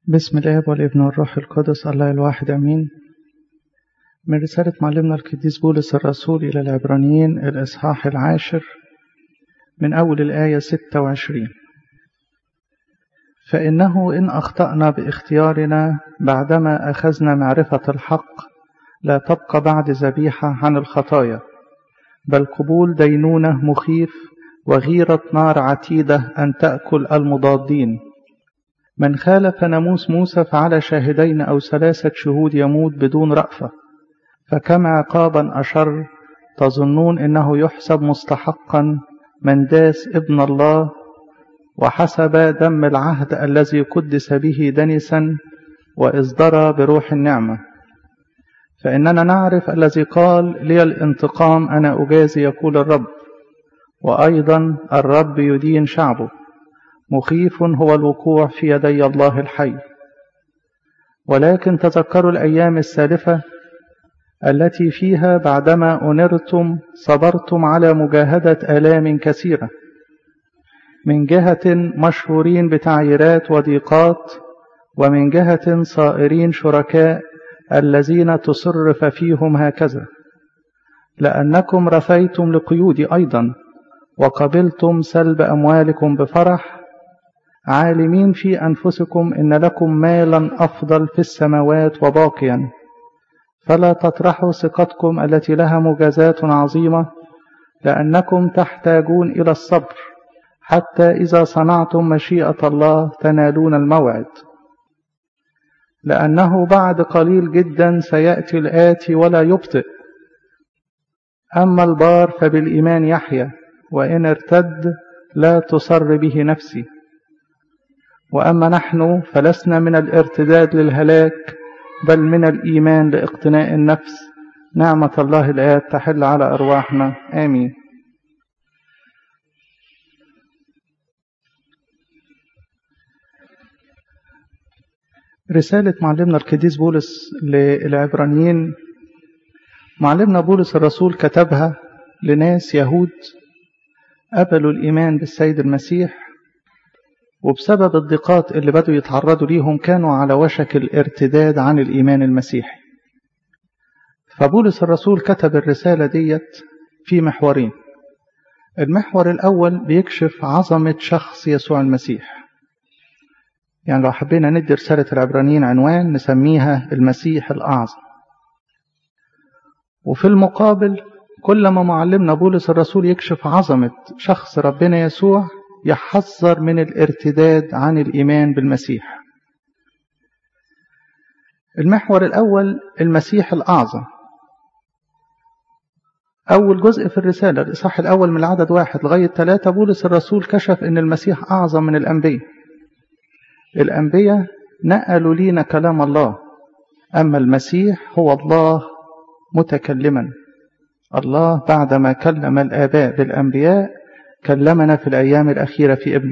بسم الاب والابن والروح القدس الله الواحد امين من رسالة معلمنا القديس بولس الرسول إلى العبرانيين الإصحاح العاشر من أول الآية 26 فإنه إن أخطأنا باختيارنا بعدما أخذنا معرفة الحق لا تبقى بعد ذبيحة عن الخطايا بل قبول دينونة مخيف وغيرة نار عتيدة أن تأكل المضادين من خالف ناموس موسى فعلى شاهدين أو ثلاثة شهود يموت بدون رأفة فكم عقابا أشر تظنون إنه يحسب مستحقا من داس ابن الله وحسب دم العهد الذي قدس به دنسا وإصدر بروح النعمة فإننا نعرف الذي قال لي الانتقام أنا أجازي يقول الرب وأيضا الرب يدين شعبه مخيف هو الوقوع في يدي الله الحي ولكن تذكروا الأيام السالفة التي فيها بعدما أنرتم صبرتم على مجاهدة آلام كثيرة من جهة مشهورين بتعييرات وضيقات ومن جهة صائرين شركاء الذين تصرف فيهم هكذا لأنكم رثيتم لقيودي أيضا وقبلتم سلب أموالكم بفرح عالمين في أنفسكم إن لكم مالا أفضل في السماوات وباقيا فلا تطرحوا ثقتكم التي لها مجازات عظيمة لأنكم تحتاجون إلى الصبر حتى إذا صنعتم مشيئة الله تنالون الموعد لأنه بعد قليل جدا سيأتي الآتي ولا يبطئ أما البار فبالإيمان يحيى وإن ارتد لا تصر به نفسي وأما نحن فلسنا من الارتداد للهلاك بل من الإيمان لاقتناء النفس نعمة الله الآب تحل على أرواحنا آمين رسالة معلمنا القديس بولس للعبرانيين معلمنا بولس الرسول كتبها لناس يهود قبلوا الإيمان بالسيد المسيح وبسبب الضيقات اللي بدوا يتعرضوا ليهم كانوا على وشك الارتداد عن الإيمان المسيحي فبولس الرسول كتب الرسالة ديت في محورين المحور الأول بيكشف عظمة شخص يسوع المسيح يعني لو حبينا ندي رسالة العبرانيين عنوان نسميها المسيح الأعظم وفي المقابل كل ما معلمنا بولس الرسول يكشف عظمة شخص ربنا يسوع يحذر من الارتداد عن الإيمان بالمسيح المحور الأول المسيح الأعظم أول جزء في الرسالة الإصحاح الأول من العدد واحد لغاية ثلاثة بولس الرسول كشف أن المسيح أعظم من الأنبياء الأنبياء نقلوا لينا كلام الله أما المسيح هو الله متكلما الله بعدما كلم الآباء بالأنبياء كلمنا في الأيام الأخيرة في ابنه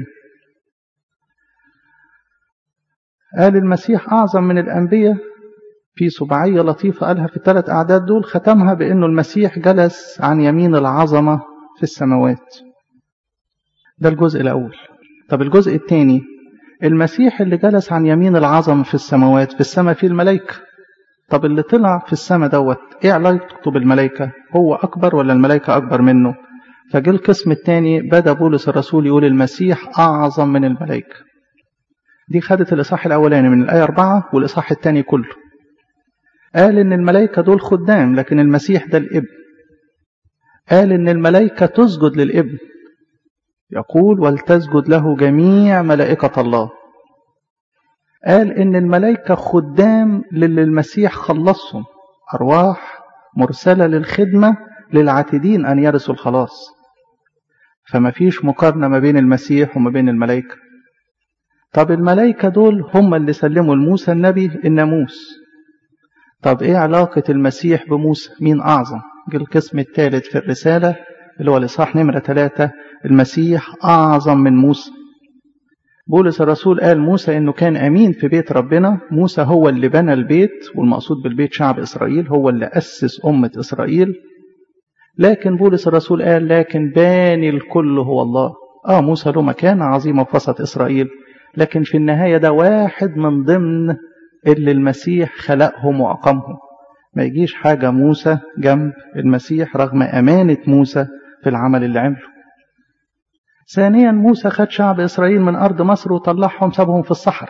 قال المسيح أعظم من الأنبياء في سبعية لطيفة قالها في الثلاث أعداد دول ختمها بأنه المسيح جلس عن يمين العظمة في السماوات ده الجزء الأول طب الجزء الثاني المسيح اللي جلس عن يمين العظمة في السماوات في السماء في الملائكة طب اللي طلع في السماء دوت ايه علاقته بالملائكة هو أكبر ولا الملائكة أكبر منه فجه القسم الثاني بدأ بولس الرسول يقول المسيح أعظم من الملائكة دي خدت الإصحاح الأولاني من الآية أربعة والإصحاح الثاني كله قال إن الملائكة دول خدام لكن المسيح ده الابن قال إن الملائكة تسجد للابن يقول ولتسجد له جميع ملائكة الله قال إن الملائكة خدام للي المسيح خلصهم أرواح مرسلة للخدمة للعاتدين أن يرثوا الخلاص فما فيش مقارنة ما بين المسيح وما بين الملائكة طب الملائكة دول هم اللي سلموا لموسى النبي الناموس طب ايه علاقة المسيح بموسى مين أعظم جه القسم الثالث في الرسالة اللي هو الإصحاح نمرة ثلاثة المسيح أعظم من موسى بولس الرسول قال موسى انه كان امين في بيت ربنا موسى هو اللي بنى البيت والمقصود بالبيت شعب اسرائيل هو اللي اسس امه اسرائيل لكن بولس الرسول قال لكن باني الكل هو الله اه موسى له مكانه عظيمه في وسط اسرائيل لكن في النهاية ده واحد من ضمن اللي المسيح خلقهم وأقامهم ما يجيش حاجة موسى جنب المسيح رغم أمانة موسى في العمل اللي عمله ثانيا موسى خد شعب إسرائيل من أرض مصر وطلعهم سابهم في الصحراء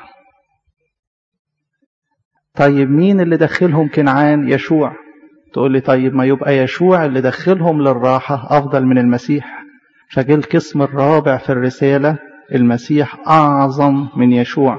طيب مين اللي دخلهم كنعان يشوع تقول لي طيب ما يبقى يشوع اللي دخلهم للراحة أفضل من المسيح فجه القسم الرابع في الرسالة المسيح أعظم من يشوع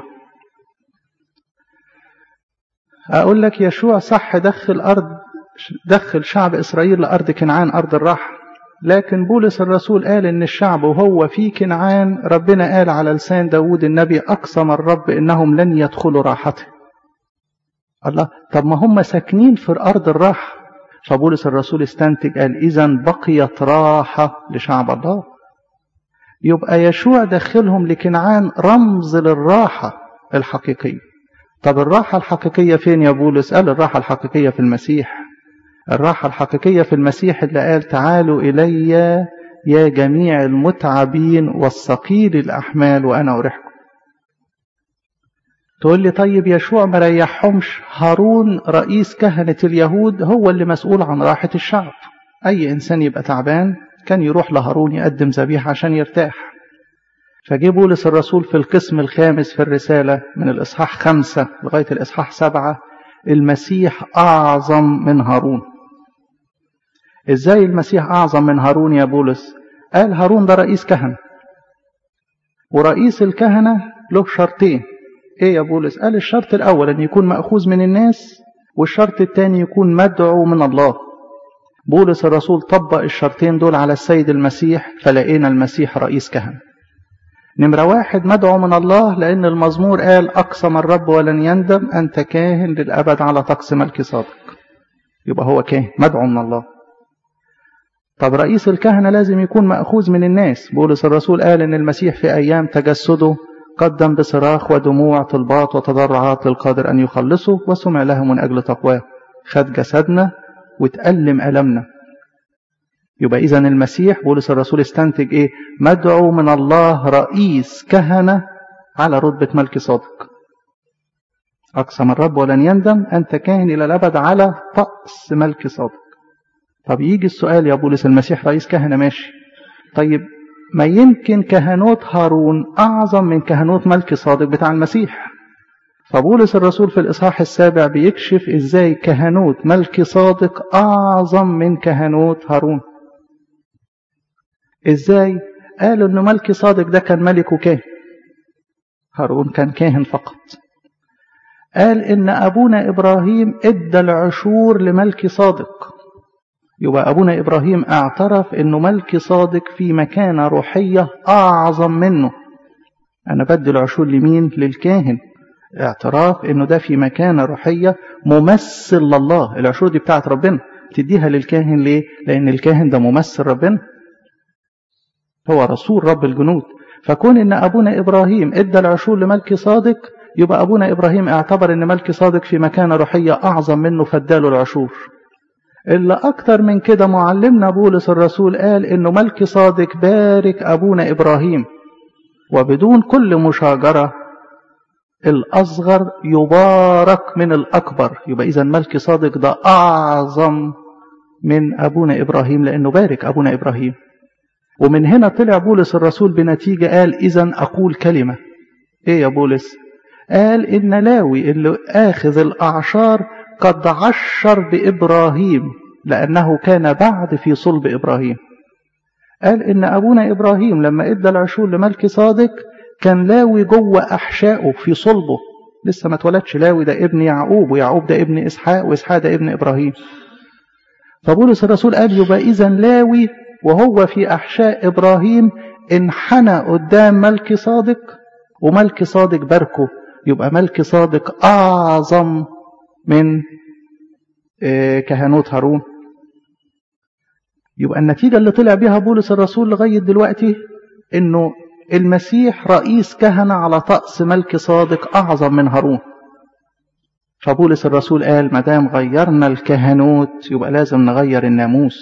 أقول لك يشوع صح دخل أرض دخل شعب إسرائيل لأرض كنعان أرض الراحة لكن بولس الرسول قال إن الشعب وهو في كنعان ربنا قال على لسان داود النبي أقسم الرب إنهم لن يدخلوا راحته الله طب ما هم ساكنين في أرض الراحة فبولس الرسول استنتج قال إذا بقيت راحة لشعب الله يبقى يشوع دخلهم لكنعان رمز للراحة الحقيقية طب الراحة الحقيقية فين يا بولس قال الراحة الحقيقية في المسيح الراحة الحقيقية في المسيح اللي قال تعالوا إلي يا جميع المتعبين والثقيل الأحمال وأنا أريحكم تقول لي طيب يشوع ما ريحهمش هارون رئيس كهنة اليهود هو اللي مسؤول عن راحة الشعب أي إنسان يبقى تعبان كان يروح لهارون يقدم ذبيحة عشان يرتاح فجه بولس الرسول في القسم الخامس في الرسالة من الإصحاح خمسة لغاية الإصحاح سبعة المسيح أعظم من هارون إزاي المسيح أعظم من هارون يا بولس قال هارون ده رئيس كهنة ورئيس الكهنة له شرطين ايه يا بولس قال الشرط الاول ان يكون ماخوذ من الناس والشرط الثاني يكون مدعو من الله بولس الرسول طبق الشرطين دول على السيد المسيح فلقينا المسيح رئيس كهنة نمرة واحد مدعو من الله لأن المزمور قال أقسم الرب ولن يندم أنت كاهن للأبد على طقس ملك صادق يبقى هو كاهن مدعو من الله طب رئيس الكهنة لازم يكون مأخوذ من الناس بولس الرسول قال إن المسيح في أيام تجسده قدم بصراخ ودموع طلبات وتضرعات للقادر أن يخلصه وسمع له من أجل تقواه خد جسدنا وتألم ألمنا يبقى إذا المسيح بولس الرسول استنتج إيه مدعو من الله رئيس كهنة على رتبة ملك صادق أقسم الرب ولن يندم أنت كاهن إلى الأبد على طقس ملك صادق طب يجي السؤال يا بولس المسيح رئيس كهنة ماشي طيب ما يمكن كهنوت هارون أعظم من كهنوت ملك صادق بتاع المسيح فبولس الرسول في الإصحاح السابع بيكشف إزاي كهنوت ملك صادق أعظم من كهنوت هارون إزاي قالوا إن ملك صادق ده كان ملك وكاهن هارون كان كاهن فقط قال إن أبونا إبراهيم إدى العشور لملك صادق يبقى أبونا إبراهيم اعترف أنه ملك صادق في مكانة روحية أعظم منه أنا بدي العشور لمين؟ للكاهن اعتراف أنه ده في مكانة روحية ممثل لله العشور دي بتاعت ربنا تديها للكاهن ليه؟ لأن الكاهن ده ممثل ربنا هو رسول رب الجنود فكون أن أبونا إبراهيم إدى العشور لملك صادق يبقى أبونا إبراهيم اعتبر أن ملك صادق في مكانة روحية أعظم منه فاداله العشور إلا أكتر من كده معلمنا بولس الرسول قال إنه ملك صادق بارك أبونا إبراهيم وبدون كل مشاجرة الأصغر يبارك من الأكبر يبقى إذا ملك صادق ده أعظم من أبونا إبراهيم لأنه بارك أبونا إبراهيم ومن هنا طلع بولس الرسول بنتيجة قال إذا أقول كلمة إيه يا بولس قال إن لاوي اللي آخذ الأعشار قد عشر بإبراهيم لأنه كان بعد في صلب إبراهيم قال إن أبونا إبراهيم لما إدى العشور لملك صادق كان لاوي جوه أحشائه في صلبه لسه ما اتولدش لاوي ده ابن يعقوب ويعقوب ده ابن إسحاق وإسحاق ده ابن إبراهيم فبولس الرسول قال يبقى إذا لاوي وهو في أحشاء إبراهيم انحنى قدام ملك صادق وملك صادق باركه يبقى ملك صادق أعظم من كهنوت هارون يبقى النتيجة اللي طلع بها بولس الرسول لغاية دلوقتي انه المسيح رئيس كهنة على طقس ملك صادق أعظم من هارون فبولس الرسول قال ما دام غيرنا الكهنوت يبقى لازم نغير الناموس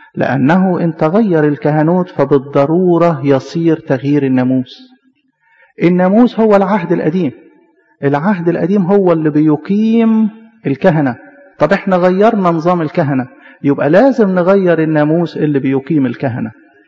لأنه إن تغير الكهنوت فبالضرورة يصير تغيير الناموس الناموس هو العهد القديم العهد القديم هو اللي بيقيم الكهنة طب احنا غيرنا نظام الكهنة يبقى لازم نغير الناموس اللي بيقيم الكهنة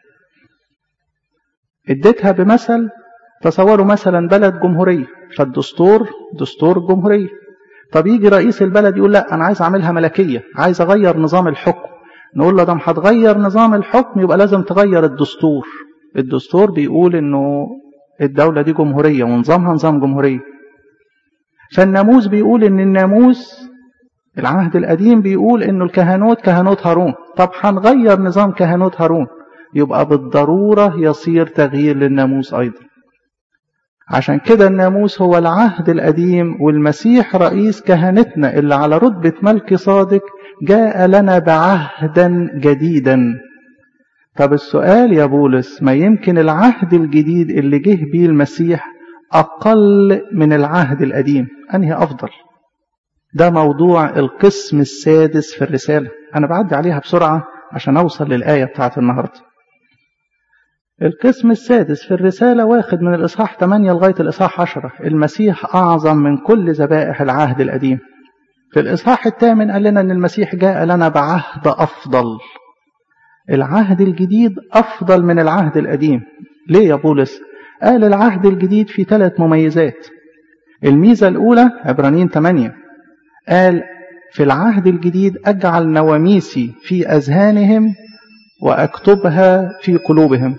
اديتها بمثل تصوروا مثلا بلد جمهورية فالدستور دستور جمهورية طب يجي رئيس البلد يقول لا أنا عايز أعملها ملكية عايز أغير نظام الحكم نقول له ده هتغير نظام الحكم يبقى لازم تغير الدستور الدستور بيقول إنه الدولة دي جمهورية ونظامها نظام جمهورية فالناموس بيقول إن الناموس العهد القديم بيقول إنه الكهنوت كهنوت هارون طب هنغير نظام كهنوت هارون يبقى بالضرورة يصير تغيير للناموس أيضا عشان كده الناموس هو العهد القديم والمسيح رئيس كهنتنا اللي على رتبة ملك صادق جاء لنا بعهدا جديدا طب السؤال يا بولس ما يمكن العهد الجديد اللي جه بيه المسيح أقل من العهد القديم أنهي أفضل ده موضوع القسم السادس في الرسالة أنا بعدي عليها بسرعة عشان أوصل للآية بتاعت النهاردة القسم السادس في الرسالة واخد من الإصحاح 8 لغاية الإصحاح 10 المسيح أعظم من كل ذبائح العهد القديم في الإصحاح الثامن قال لنا أن المسيح جاء لنا بعهد أفضل العهد الجديد أفضل من العهد القديم ليه يا بولس قال العهد الجديد في ثلاث مميزات الميزة الأولى عبرانيين 8 قال في العهد الجديد أجعل نواميسي في أذهانهم وأكتبها في قلوبهم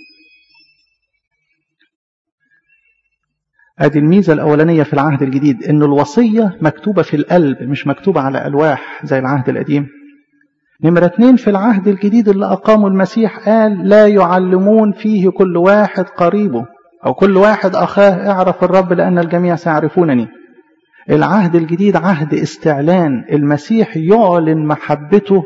ادي الميزه الاولانيه في العهد الجديد ان الوصيه مكتوبه في القلب مش مكتوبه على الواح زي العهد القديم نمرة اتنين في العهد الجديد اللي أقامه المسيح قال لا يعلمون فيه كل واحد قريبه أو كل واحد أخاه اعرف الرب لأن الجميع سيعرفونني العهد الجديد عهد استعلان المسيح يعلن محبته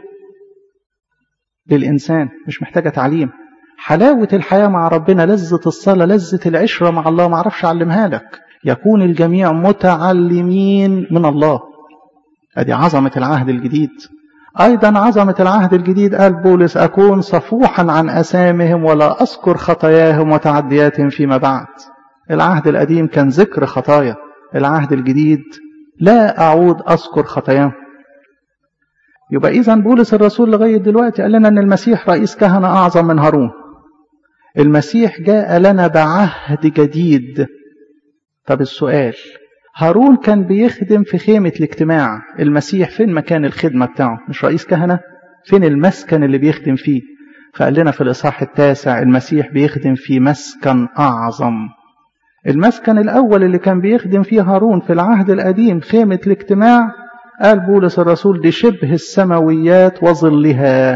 للإنسان مش محتاجة تعليم حلاوة الحياة مع ربنا لذة الصلاة لذة العشرة مع الله ما اعرفش أعلمها لك يكون الجميع متعلمين من الله ادي عظمة العهد الجديد أيضا عظمة العهد الجديد قال بولس أكون صفوحا عن أسامهم ولا أذكر خطاياهم وتعدياتهم فيما بعد العهد القديم كان ذكر خطايا العهد الجديد لا أعود أذكر خطاياهم يبقى إذا بولس الرسول لغاية دلوقتي قال لنا أن المسيح رئيس كهنة أعظم من هارون المسيح جاء لنا بعهد جديد طب السؤال هارون كان بيخدم في خيمة الاجتماع المسيح فين مكان الخدمة بتاعه مش رئيس كهنة فين المسكن اللي بيخدم فيه فقال لنا في الإصحاح التاسع المسيح بيخدم في مسكن أعظم المسكن الأول اللي كان بيخدم فيه هارون في العهد القديم خيمة الاجتماع قال بولس الرسول دي شبه السماويات وظلها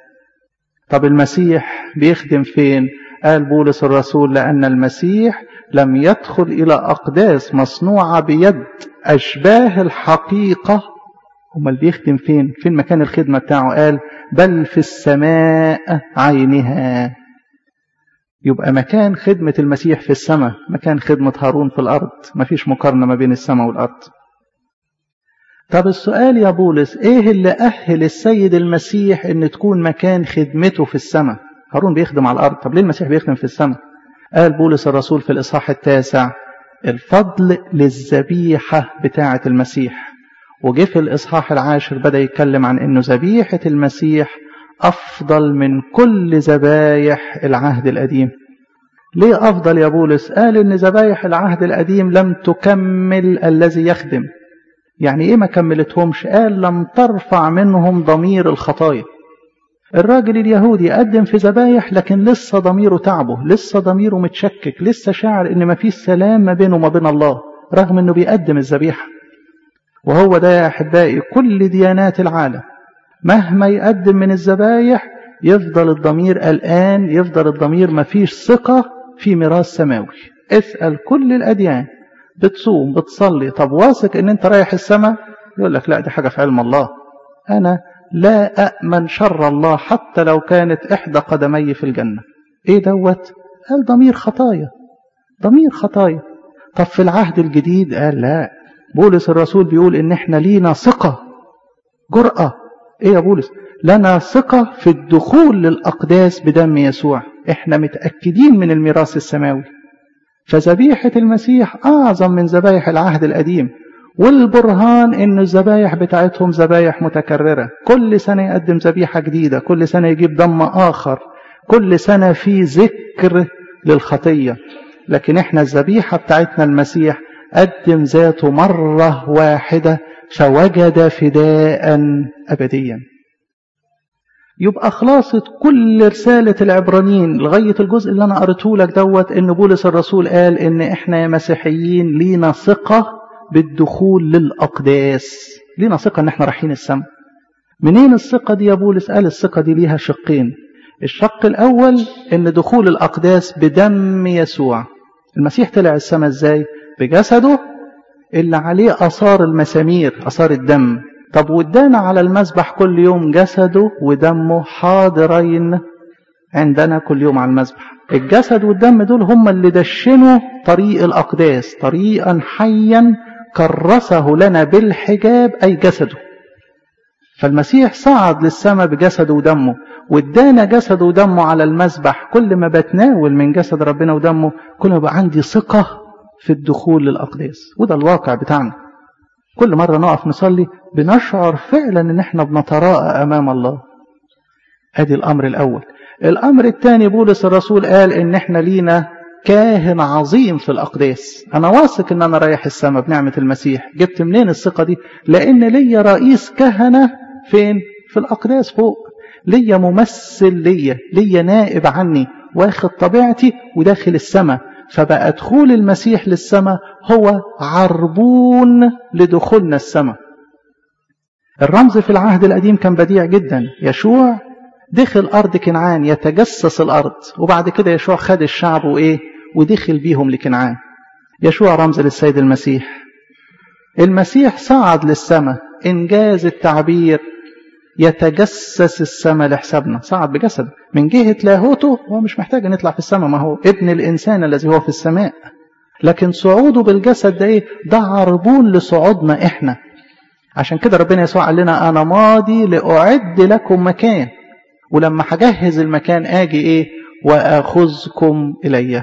طب المسيح بيخدم فين قال بولس الرسول لأن المسيح لم يدخل إلى أقداس مصنوعة بيد أشباه الحقيقة أمال بيخدم فين فين مكان الخدمة بتاعه قال بل في السماء عينها يبقى مكان خدمة المسيح في السماء مكان خدمة هارون في الأرض مفيش مقارنة ما بين السماء والأرض طب السؤال يا بولس ايه اللي أهل السيد المسيح ان تكون مكان خدمته في السماء هارون بيخدم على الأرض طب ليه المسيح بيخدم في السماء قال بولس الرسول في الإصحاح التاسع الفضل للذبيحة بتاعة المسيح وجه في الإصحاح العاشر بدأ يتكلم عن أنه ذبيحة المسيح أفضل من كل ذبايح العهد القديم ليه أفضل يا بولس قال أن ذبايح العهد القديم لم تكمل الذي يخدم يعني إيه ما كملتهمش قال لم ترفع منهم ضمير الخطايا الراجل اليهودي قدم في ذبايح لكن لسه ضميره تعبه لسه ضميره متشكك لسه شاعر ان ما فيش سلام ما بينه وما بين الله رغم انه بيقدم الذبيحه وهو ده يا احبائي كل ديانات العالم مهما يقدم من الذبايح يفضل الضمير قلقان يفضل الضمير ما فيش ثقه في ميراث سماوي اسال كل الاديان بتصوم بتصلي طب واثق ان انت رايح السماء يقول لك لا دي حاجه في علم الله انا لا أأمن شر الله حتى لو كانت إحدى قدمي في الجنة إيه دوت قال ضمير خطايا ضمير خطايا طب في العهد الجديد قال لا بولس الرسول بيقول إن إحنا لينا ثقة جرأة إيه يا بولس لنا ثقة في الدخول للأقداس بدم يسوع إحنا متأكدين من الميراث السماوي فذبيحة المسيح أعظم من ذبايح العهد القديم والبرهان ان الذبايح بتاعتهم ذبايح متكررة كل سنة يقدم ذبيحة جديدة كل سنة يجيب دم آخر كل سنة في ذكر للخطية لكن احنا الذبيحة بتاعتنا المسيح قدم ذاته مرة واحدة فوجد فداء أبديا يبقى خلاصة كل رسالة العبرانيين لغاية الجزء اللي أنا قريته لك دوت إن بولس الرسول قال إن إحنا يا مسيحيين لينا ثقة بالدخول للأقداس لينا ثقة إن إحنا رايحين السماء منين الثقة دي يا بولس قال الثقة دي ليها شقين الشق الأول إن دخول الأقداس بدم يسوع المسيح طلع السماء إزاي بجسده اللي عليه أثار المسامير أثار الدم طب وادانا على المذبح كل يوم جسده ودمه حاضرين عندنا كل يوم على المذبح الجسد والدم دول هم اللي دشنوا طريق الأقداس طريقا حيا كرسه لنا بالحجاب أي جسده فالمسيح صعد للسماء بجسده ودمه وادانا جسده ودمه على المذبح كل ما بتناول من جسد ربنا ودمه كل ما بقى عندي ثقة في الدخول للأقداس وده الواقع بتاعنا كل مرة نقف نصلي بنشعر فعلا ان احنا بنتراءى امام الله ادي الامر الاول الامر الثاني بولس الرسول قال ان احنا لينا كاهن عظيم في الاقداس انا واثق ان انا رايح السماء بنعمة المسيح جبت منين الثقة دي لان ليا رئيس كهنة فين في الاقداس فوق ليا ممثل ليا ليا نائب عني واخد طبيعتي وداخل السماء فبقى دخول المسيح للسماء هو عربون لدخولنا السماء الرمز في العهد القديم كان بديع جدا يشوع دخل أرض كنعان يتجسس الأرض وبعد كده يشوع خد الشعب وإيه ودخل بيهم لكنعان يشوع رمز للسيد المسيح المسيح صعد للسماء إنجاز التعبير يتجسس السماء لحسابنا صعد بجسد من جهة لاهوته هو مش محتاج ان يطلع في السماء ما هو ابن الإنسان الذي هو في السماء لكن صعوده بالجسد ده ايه ده عربون لصعودنا احنا عشان كده ربنا يسوع قال لنا انا ماضي لاعد لكم مكان ولما هجهز المكان اجي ايه واخذكم الي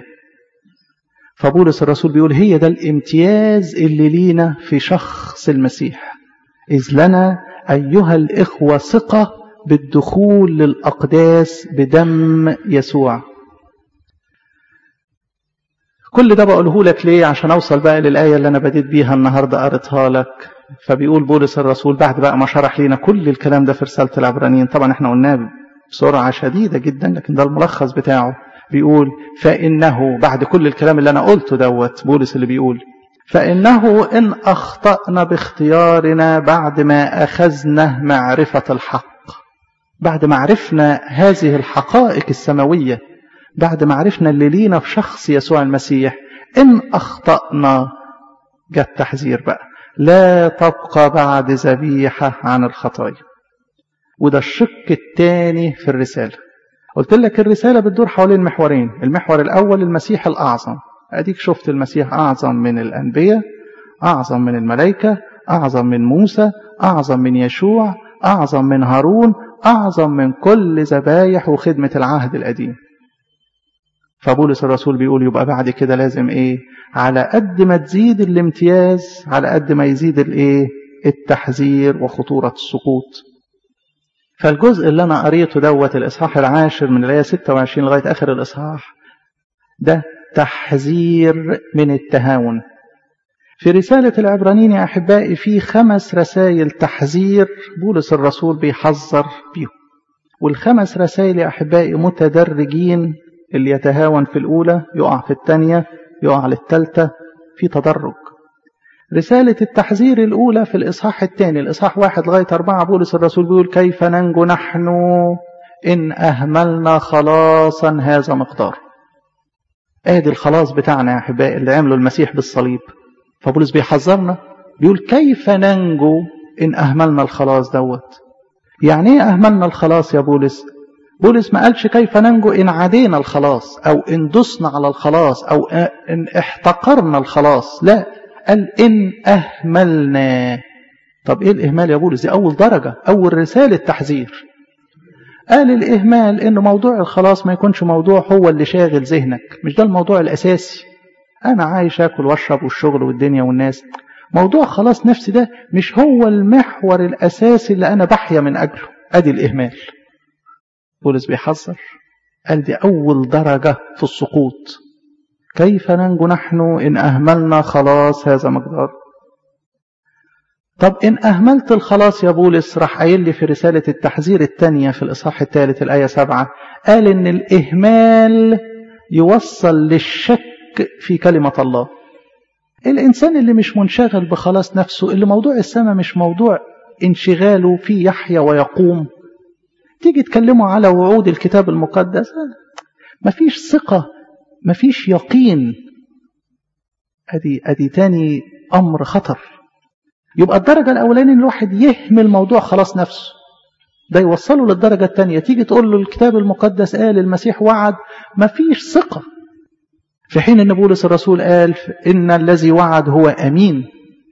فبولس الرسول بيقول هي ده الامتياز اللي لينا في شخص المسيح اذ لنا ايها الاخوه ثقه بالدخول للاقداس بدم يسوع كل ده بقوله لك ليه عشان اوصل بقى للايه اللي انا بديت بيها النهارده قريتها لك فبيقول بولس الرسول بعد بقى ما شرح لنا كل الكلام ده في رساله العبرانيين طبعا احنا قلناه بسرعه شديده جدا لكن ده الملخص بتاعه بيقول فانه بعد كل الكلام اللي انا قلته دوت بولس اللي بيقول فانه ان اخطانا باختيارنا بعد ما اخذنا معرفه الحق بعد ما عرفنا هذه الحقائق السماويه بعد ما عرفنا اللي لينا في شخص يسوع المسيح إن أخطأنا جاء التحذير بقى لا تبقى بعد ذبيحة عن الخطايا وده الشق الثاني في الرسالة قلت لك الرسالة بتدور حوالين محورين المحور الأول المسيح الأعظم أديك شفت المسيح أعظم من الأنبياء أعظم من الملائكة أعظم من موسى أعظم من يشوع أعظم من هارون أعظم من كل ذبايح وخدمة العهد القديم فبولس الرسول بيقول يبقى بعد كده لازم ايه على قد ما تزيد الامتياز على قد ما يزيد الايه التحذير وخطورة السقوط فالجزء اللي انا قريته دوت الاصحاح العاشر من الايه 26 لغايه اخر الاصحاح ده تحذير من التهاون في رسالة العبرانيين يا أحبائي في خمس رسائل تحذير بولس الرسول بيحذر بيهم والخمس رسائل يا أحبائي متدرجين اللي يتهاون في الأولى يقع في الثانية يقع للثالثة في تدرج رسالة التحذير الأولى في الإصحاح الثاني الإصحاح واحد لغاية أربعة بولس الرسول بيقول كيف ننجو نحن إن أهملنا خلاصا هذا مقدار آدي الخلاص بتاعنا يا أحبائي اللي عمله المسيح بالصليب فبولس بيحذرنا بيقول كيف ننجو إن أهملنا الخلاص دوت يعني إيه أهملنا الخلاص يا بولس بولس ما قالش كيف ننجو إن عدينا الخلاص أو إن دسنا على الخلاص أو إن احتقرنا الخلاص لا قال إن أهملنا طب إيه الإهمال يا بولس دي أول درجة أول رسالة تحذير قال الإهمال إن موضوع الخلاص ما يكونش موضوع هو اللي شاغل ذهنك مش ده الموضوع الأساسي أنا عايش أكل وأشرب والشغل والدنيا والناس موضوع خلاص نفسي ده مش هو المحور الأساسي اللي أنا بحيا من أجله أدي الإهمال بولس بيحذر قال دي أول درجة في السقوط كيف ننجو نحن إن أهملنا خلاص هذا مقدار طب إن أهملت الخلاص يا بولس راح قايل لي في رسالة التحذير الثانية في الإصحاح الثالث الآية سبعة قال إن الإهمال يوصل للشك في كلمة الله الإنسان اللي مش منشغل بخلاص نفسه اللي موضوع السماء مش موضوع انشغاله في يحيى ويقوم تيجي تكلمه على وعود الكتاب المقدس مفيش ثقة مفيش يقين ادي ادي تاني امر خطر يبقى الدرجة الأولانية إن الواحد يهمل موضوع خلاص نفسه ده يوصله للدرجة الثانية تيجي تقول له الكتاب المقدس قال المسيح وعد مفيش ثقة في حين ان بولس الرسول قال ان الذي وعد هو امين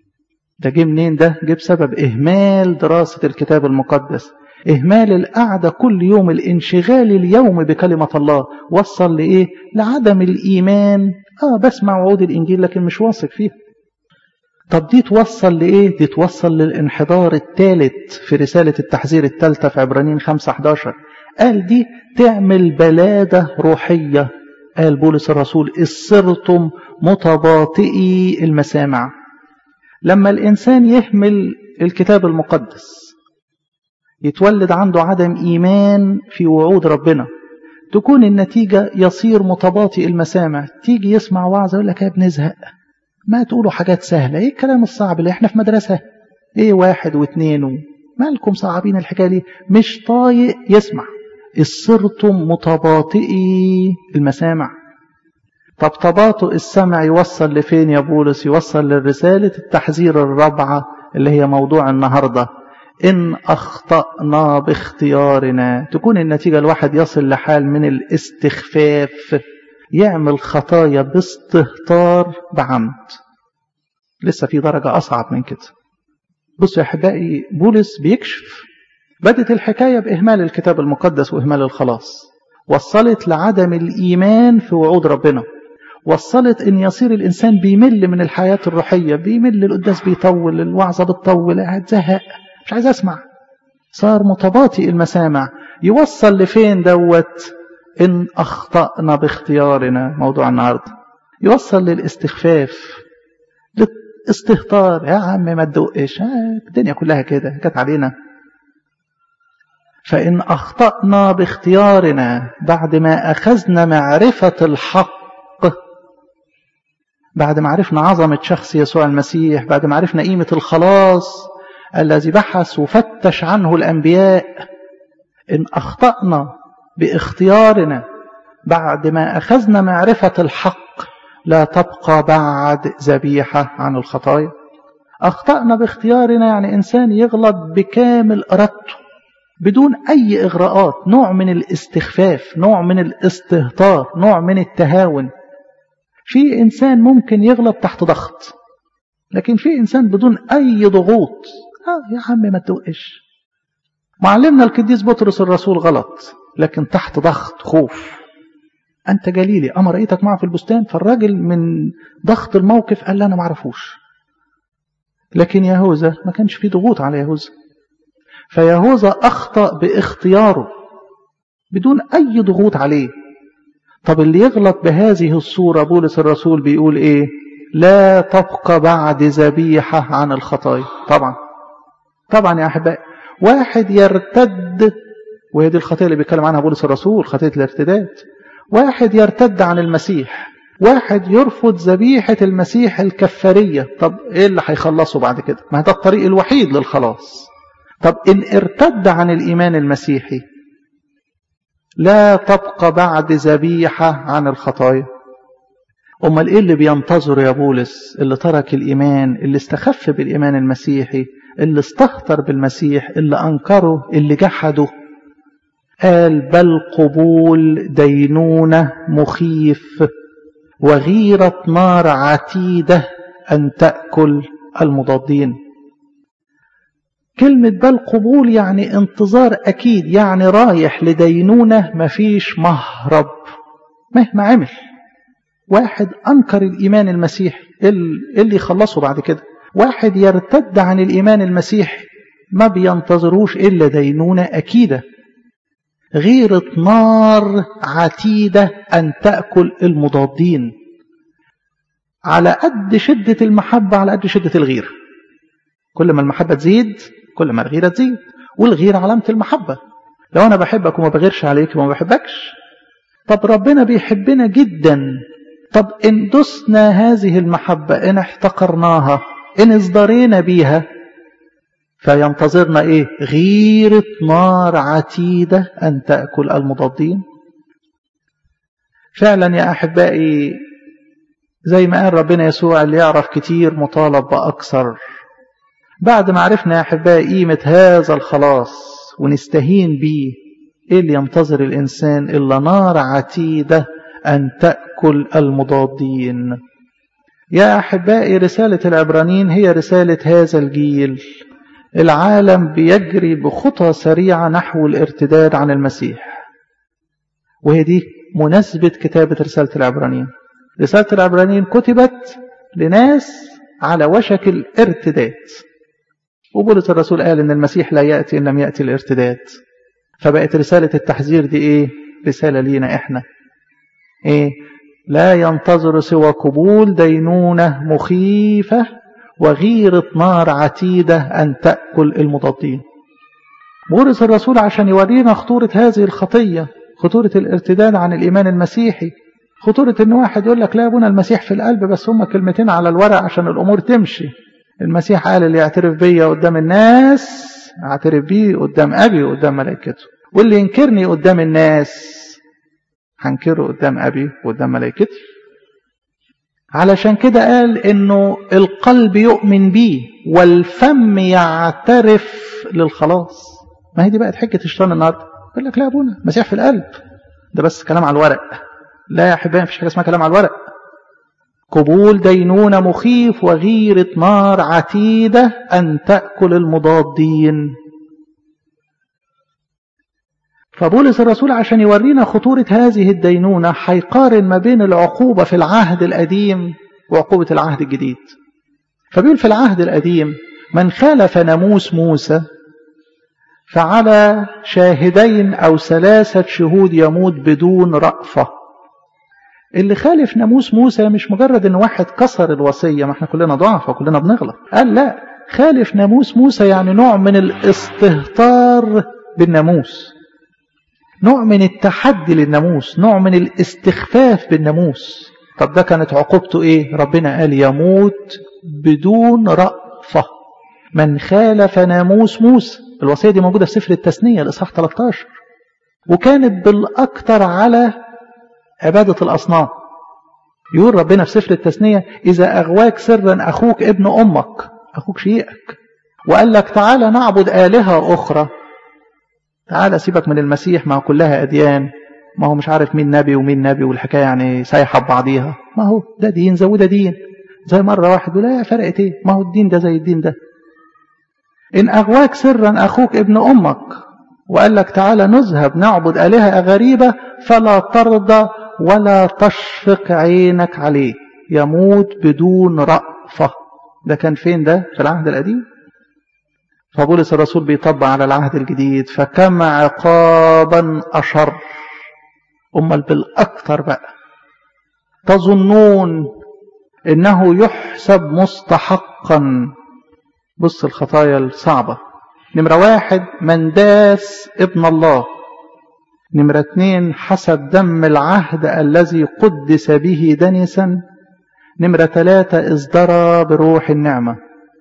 ده جه منين ده جه بسبب اهمال دراسه الكتاب المقدس اهمال القعده كل يوم الانشغال اليوم بكلمه الله وصل لايه لعدم الايمان اه بسمع وعود الانجيل لكن مش واثق فيها طب دي توصل لايه دي توصل للانحدار الثالث في رساله التحذير الثالثه في عبرانيين 5 11 قال دي تعمل بلاده روحيه قال بولس الرسول اصرتم متباطئي المسامع لما الإنسان يهمل الكتاب المقدس يتولد عنده عدم إيمان في وعود ربنا تكون النتيجة يصير متباطئ المسامع تيجي يسمع وعظة يقول لك يا ابن ازهق ما تقولوا حاجات سهلة ايه الكلام الصعب اللي احنا في مدرسة ايه واحد واثنين و... مالكم صعبين الحكاية دي مش طايق يسمع صرتم متباطئي المسامع طب تباطؤ السمع يوصل لفين يا بولس يوصل للرسالة التحذير الرابعة اللي هي موضوع النهاردة إن أخطأنا باختيارنا تكون النتيجة الواحد يصل لحال من الاستخفاف يعمل خطايا باستهتار بعمد لسه في درجة أصعب من كده بصوا يا أحبائي بولس بيكشف بدت الحكاية بإهمال الكتاب المقدس وإهمال الخلاص وصلت لعدم الإيمان في وعود ربنا وصلت ان يصير الانسان بيمل من الحياه الروحيه بيمل القداس بيطول الوعظه بتطول قاعد زهق مش عايز اسمع صار متباطئ المسامع يوصل لفين دوت ان اخطانا باختيارنا موضوع النهارده يوصل للاستخفاف للاستهتار يا عم ما تدقش الدنيا كلها كده جت علينا فان اخطانا باختيارنا بعد ما اخذنا معرفه الحق بعد ما عرفنا عظمة شخص يسوع المسيح بعد ما عرفنا قيمة الخلاص الذي بحث وفتش عنه الأنبياء إن أخطأنا باختيارنا بعد ما أخذنا معرفة الحق لا تبقى بعد ذبيحة عن الخطايا أخطأنا باختيارنا يعني إنسان يغلط بكامل إرادته بدون أي إغراءات نوع من الاستخفاف نوع من الاستهتار نوع من التهاون في إنسان ممكن يغلط تحت ضغط لكن في إنسان بدون أي ضغوط آه يا عم ما تدقش معلمنا القديس بطرس الرسول غلط لكن تحت ضغط خوف أنت جليلي أما رأيتك معه في البستان فالراجل من ضغط الموقف قال لا أنا معرفوش لكن يهوذا ما كانش فيه ضغوط على يهوذا فيهوذا أخطأ باختياره بدون أي ضغوط عليه طب اللي يغلط بهذه الصورة بولس الرسول بيقول ايه لا تبقى بعد ذبيحة عن الخطايا طبعا طبعا يا أحبائي واحد يرتد وهي دي الخطية اللي بيتكلم عنها بولس الرسول خطية الارتداد واحد يرتد عن المسيح واحد يرفض ذبيحة المسيح الكفارية طب ايه اللي هيخلصه بعد كده ما ده الطريق الوحيد للخلاص طب ان ارتد عن الإيمان المسيحي لا تبقى بعد ذبيحة عن الخطايا أمال إيه اللي بينتظر يا بولس اللي ترك الإيمان اللي استخف بالإيمان المسيحي اللي استهتر بالمسيح اللي أنكره اللي جحده قال بل قبول دينونة مخيف وغيرة نار عتيدة أن تأكل المضادين كلمة بل قبول يعني انتظار أكيد يعني رايح لدينونة مفيش مهرب مهما عمل واحد أنكر الإيمان المسيحي اللي يخلصه بعد كده واحد يرتد عن الإيمان المسيحي ما بينتظروش إلا دينونة أكيدة غيرة نار عتيدة أن تأكل المضادين على قد شدة المحبة على قد شدة الغيرة كل ما المحبة تزيد كل ما الغيرة تزيد والغيرة علامة المحبة لو أنا بحبك وما بغيرش عليك وما بحبكش طب ربنا بيحبنا جدا طب إن دسنا هذه المحبة إن احتقرناها إن ازدرينا بيها فينتظرنا إيه غيرة نار عتيدة أن تأكل المضادين فعلا يا أحبائي زي ما قال ربنا يسوع اللي يعرف كتير مطالب بأكثر بعد ما عرفنا يا أحبائي قيمة هذا الخلاص ونستهين بيه إيه اللي ينتظر الإنسان إلا نار عتيدة أن تأكل المضادين يا أحبائي رسالة العبرانيين هي رسالة هذا الجيل العالم بيجري بخطى سريعة نحو الارتداد عن المسيح وهي دي مناسبة كتابة رسالة العبرانيين رسالة العبرانيين كتبت لناس على وشك الارتداد وبولس الرسول قال ان المسيح لا يأتي ان لم يأتي الارتداد فبقت رسالة التحذير دي ايه رسالة لينا احنا ايه لا ينتظر سوى قبول دينونة مخيفة وغيرة نار عتيدة أن تأكل المضادين بولس الرسول عشان يورينا خطورة هذه الخطية خطورة الارتداد عن الإيمان المسيحي خطورة ان واحد يقول لك لا ابونا المسيح في القلب بس هما كلمتين على الورق عشان الامور تمشي المسيح قال اللي يعترف بيا قدام الناس اعترف بيه قدام ابي وقدام ملائكته واللي ينكرني قدام الناس هنكره قدام ابي وقدام ملائكتي علشان كده قال انه القلب يؤمن بيه والفم يعترف للخلاص ما هي دي بقت حجه الشيطان النهارده يقول لك لا يا ابونا مسيح في القلب ده بس كلام على الورق لا يا احبائي مفيش حاجه اسمها كلام على الورق قبول دينونة مخيف وغيرة نار عتيدة أن تأكل المضادين فبولس الرسول عشان يورينا خطورة هذه الدينونة هيقارن ما بين العقوبة في العهد القديم وعقوبة العهد الجديد فبيقول في العهد القديم من خالف ناموس موسى فعلى شاهدين أو ثلاثة شهود يموت بدون رأفة اللي خالف ناموس موسى مش مجرد ان واحد كسر الوصية ما احنا كلنا ضعف وكلنا بنغلط قال لا خالف ناموس موسى يعني نوع من الاستهتار بالناموس نوع من التحدي للناموس نوع من الاستخفاف بالناموس طب ده كانت عقوبته ايه ربنا قال يموت بدون رأفة من خالف ناموس موسى الوصية دي موجودة في سفر التثنية الإصحاح 13 وكانت بالأكثر على عبادة الأصنام يقول ربنا في سفر التثنية إذا أغواك سرا أخوك ابن أمك أخوك شيئك وقال لك تعالى نعبد آلهة أخرى تعالى سيبك من المسيح ما كلها أديان ما هو مش عارف مين نبي ومين نبي والحكاية يعني سايحة ببعضيها ما هو ده دين زي وده دين زي مرة واحد يقول لا فرقت ايه ما هو الدين ده زي الدين ده إن أغواك سرا أخوك ابن أمك وقال لك تعالى نذهب نعبد آلهة غريبة فلا ترضى ولا تشفق عينك عليه يموت بدون رأفة ده كان فين ده في العهد القديم فبولس الرسول بيطبق على العهد الجديد فكم عقابا أشر أمال بالأكثر بقى تظنون إنه يحسب مستحقا بص الخطايا الصعبة نمرة واحد من داس ابن الله نمرة اتنين حسب دم العهد الذي قدس به دنسا نمرة ثلاثة ازدرى بروح النعمة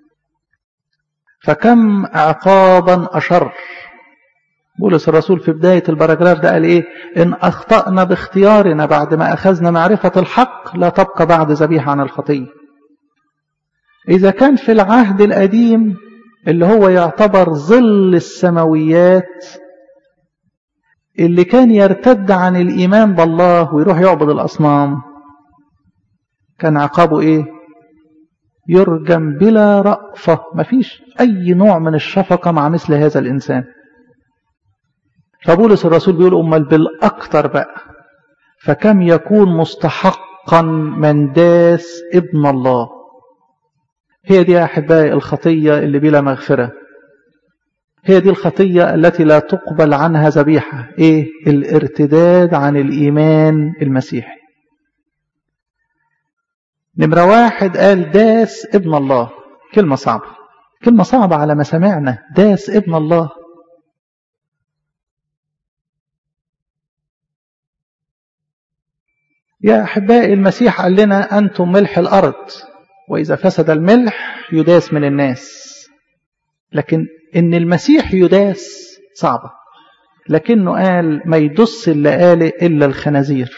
فكم عقابا أشر بولس الرسول في بداية البراجراف ده قال إيه إن أخطأنا باختيارنا بعد ما أخذنا معرفة الحق لا تبقى بعد ذبيحة عن الخطية إذا كان في العهد القديم اللي هو يعتبر ظل السماويات اللي كان يرتد عن الإيمان بالله ويروح يعبد الأصنام كان عقابه إيه يرجم بلا رأفة مفيش أي نوع من الشفقة مع مثل هذا الإنسان فبولس الرسول بيقول أمال بالأكثر بقى فكم يكون مستحق حقا من داس ابن الله هي دي يا أحبائي الخطية اللي بلا مغفرة هي دي الخطية التي لا تقبل عنها ذبيحة إيه؟ الارتداد عن الإيمان المسيحي نمرة واحد قال داس ابن الله كلمة صعبة كلمة صعبة على ما سمعنا داس ابن الله يا أحبائي المسيح قال لنا أنتم ملح الأرض وإذا فسد الملح يداس من الناس لكن إن المسيح يداس صعبة لكنه قال ما يدس اللي قال إلا الخنازير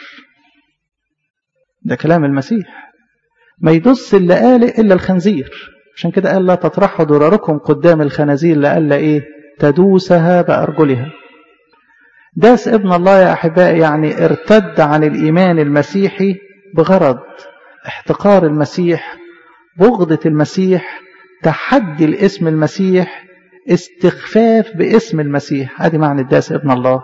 ده كلام المسيح ما يدس اللي قال إلا الخنزير عشان كده قال لا تطرحوا ضراركم قدام الخنازير لألا إيه تدوسها بأرجلها داس ابن الله يا أحبائي يعني ارتد عن الإيمان المسيحي بغرض احتقار المسيح بغضة المسيح تحدي الاسم المسيح استخفاف باسم المسيح هذه معنى داس ابن الله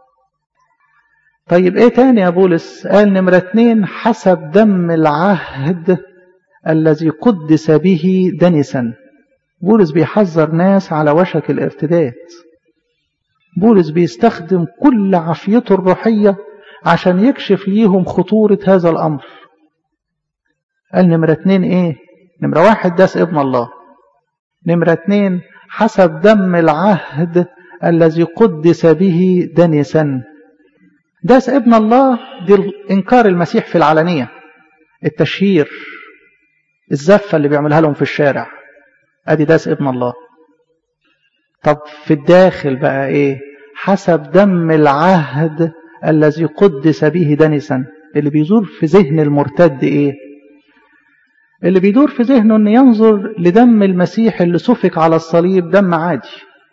طيب ايه تاني يا بولس قال نمرة اتنين حسب دم العهد الذي قدس به دنسا بولس بيحذر ناس على وشك الارتداد بولس بيستخدم كل عافيته الروحية عشان يكشف ليهم خطورة هذا الأمر قال نمرة اتنين ايه نمرة واحد داس ابن الله نمرة اتنين حسب دم العهد الذي قدس به دنسا داس ابن الله دي انكار المسيح في العلنية التشهير الزفة اللي بيعملها لهم في الشارع ادي داس ابن الله طب في الداخل بقى ايه حسب دم العهد الذي قدس به دنسا اللي بيزور في ذهن المرتد ايه اللي بيدور في ذهنه ان ينظر لدم المسيح اللي سفك على الصليب دم عادي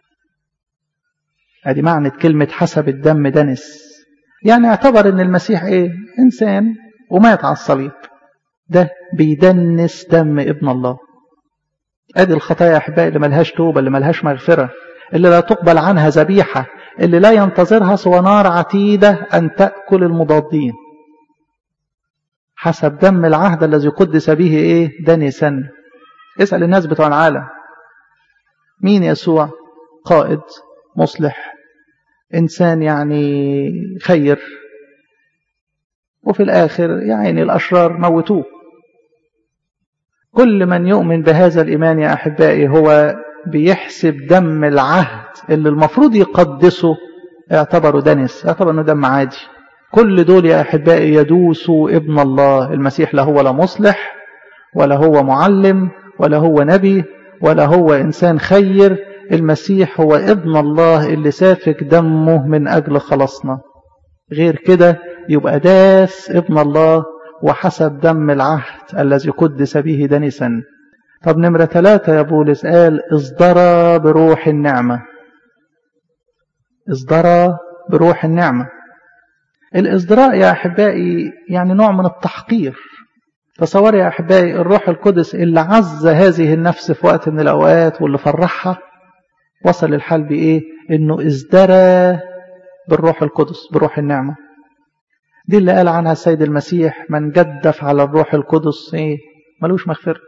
ادي معنى كلمة حسب الدم دنس يعني اعتبر ان المسيح ايه انسان ومات على الصليب ده بيدنس دم ابن الله ادي الخطايا يا احبائي اللي ملهاش توبه اللي ملهاش مغفره اللي لا تقبل عنها ذبيحه اللي لا ينتظرها سوى نار عتيده ان تاكل المضادين حسب دم العهد الذي قدس به ايه دنسا اسال الناس بتوع العالم مين يسوع قائد مصلح انسان يعني خير وفي الاخر يا عيني الاشرار موتوه كل من يؤمن بهذا الإيمان يا أحبائي هو بيحسب دم العهد اللي المفروض يقدسه اعتبره دنس اعتبر انه دم عادي كل دول يا أحبائي يدوسوا ابن الله المسيح لا هو لا مصلح ولا هو معلم ولا هو نبي ولا هو إنسان خير المسيح هو ابن الله اللي سافك دمه من أجل خلاصنا غير كده يبقى داس ابن الله وحسب دم العهد الذي قدس به دنسا طب نمرة ثلاثة يا بولس قال اصدر بروح النعمة اصدر بروح النعمة الإصدراء يا أحبائي يعني نوع من التحقير تصور يا أحبائي الروح القدس اللي عز هذه النفس في وقت من الأوقات واللي فرحها وصل الحال بإيه إنه ازدرى بالروح القدس بروح النعمة دي اللي قال عنها السيد المسيح من جدف على الروح القدس ايه ملوش مغفرة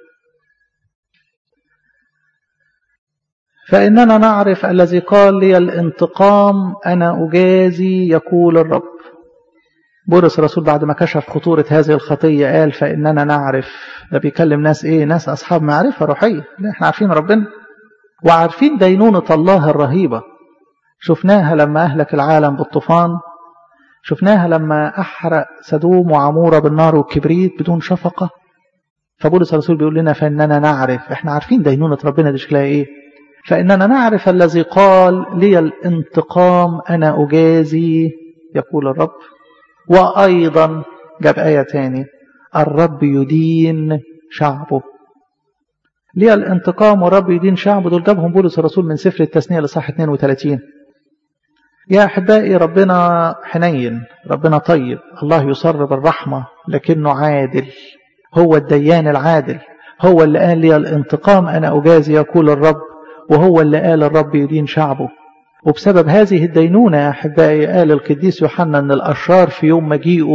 فإننا نعرف الذي قال لي الانتقام أنا أجازي يقول الرب بولس الرسول بعد ما كشف خطورة هذه الخطية قال فإننا نعرف ده بيكلم ناس إيه ناس أصحاب معرفة روحية لا إحنا عارفين ربنا وعارفين دينونة الله الرهيبة شفناها لما أهلك العالم بالطوفان شفناها لما أحرق سدوم وعمورة بالنار والكبريت بدون شفقة فبولس الرسول بيقول لنا فإننا نعرف إحنا عارفين دينونة ربنا دي شكلها إيه فإننا نعرف الذي قال لي الانتقام أنا أجازي يقول الرب وأيضا جاب آية تاني الرب يدين شعبه ليه الانتقام والرب يدين شعبه دول جابهم بولس الرسول من سفر التثنية لصح 32 يا أحبائي ربنا حنين ربنا طيب الله يصر بالرحمة لكنه عادل هو الديان العادل هو اللي قال لي الانتقام أنا أجازي يقول الرب وهو اللي قال الرب يدين شعبه وبسبب هذه الدينونة يا أحبائي قال القديس يوحنا أن الأشرار في يوم مجيئه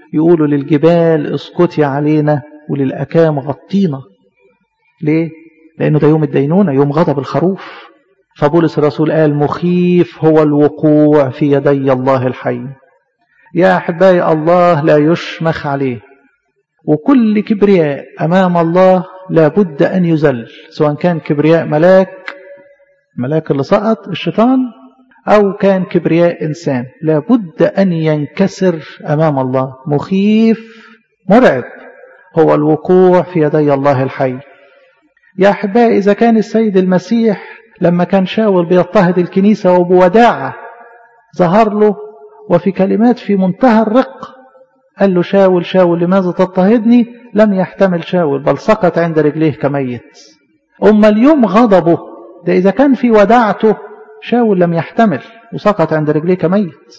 يقولوا للجبال اسكتي علينا وللأكام غطينا ليه؟ لأنه ده يوم الدينونة يوم غضب الخروف فبولس الرسول قال مخيف هو الوقوع في يدي الله الحي يا أحبائي الله لا يشمخ عليه وكل كبرياء أمام الله لابد أن يزل سواء كان كبرياء ملاك ملاك اللي سقط الشيطان أو كان كبرياء إنسان لابد أن ينكسر أمام الله مخيف مرعب هو الوقوع في يدي الله الحي يا أحبائي إذا كان السيد المسيح لما كان شاول بيضطهد الكنيسة وبوداعة ظهر له وفي كلمات في منتهى الرق قال له شاول شاول لماذا تضطهدني لم يحتمل شاول بل سقط عند رجليه كميت أما اليوم غضبه ده إذا كان في وداعته شاول لم يحتمل وسقط عند رجليه كميت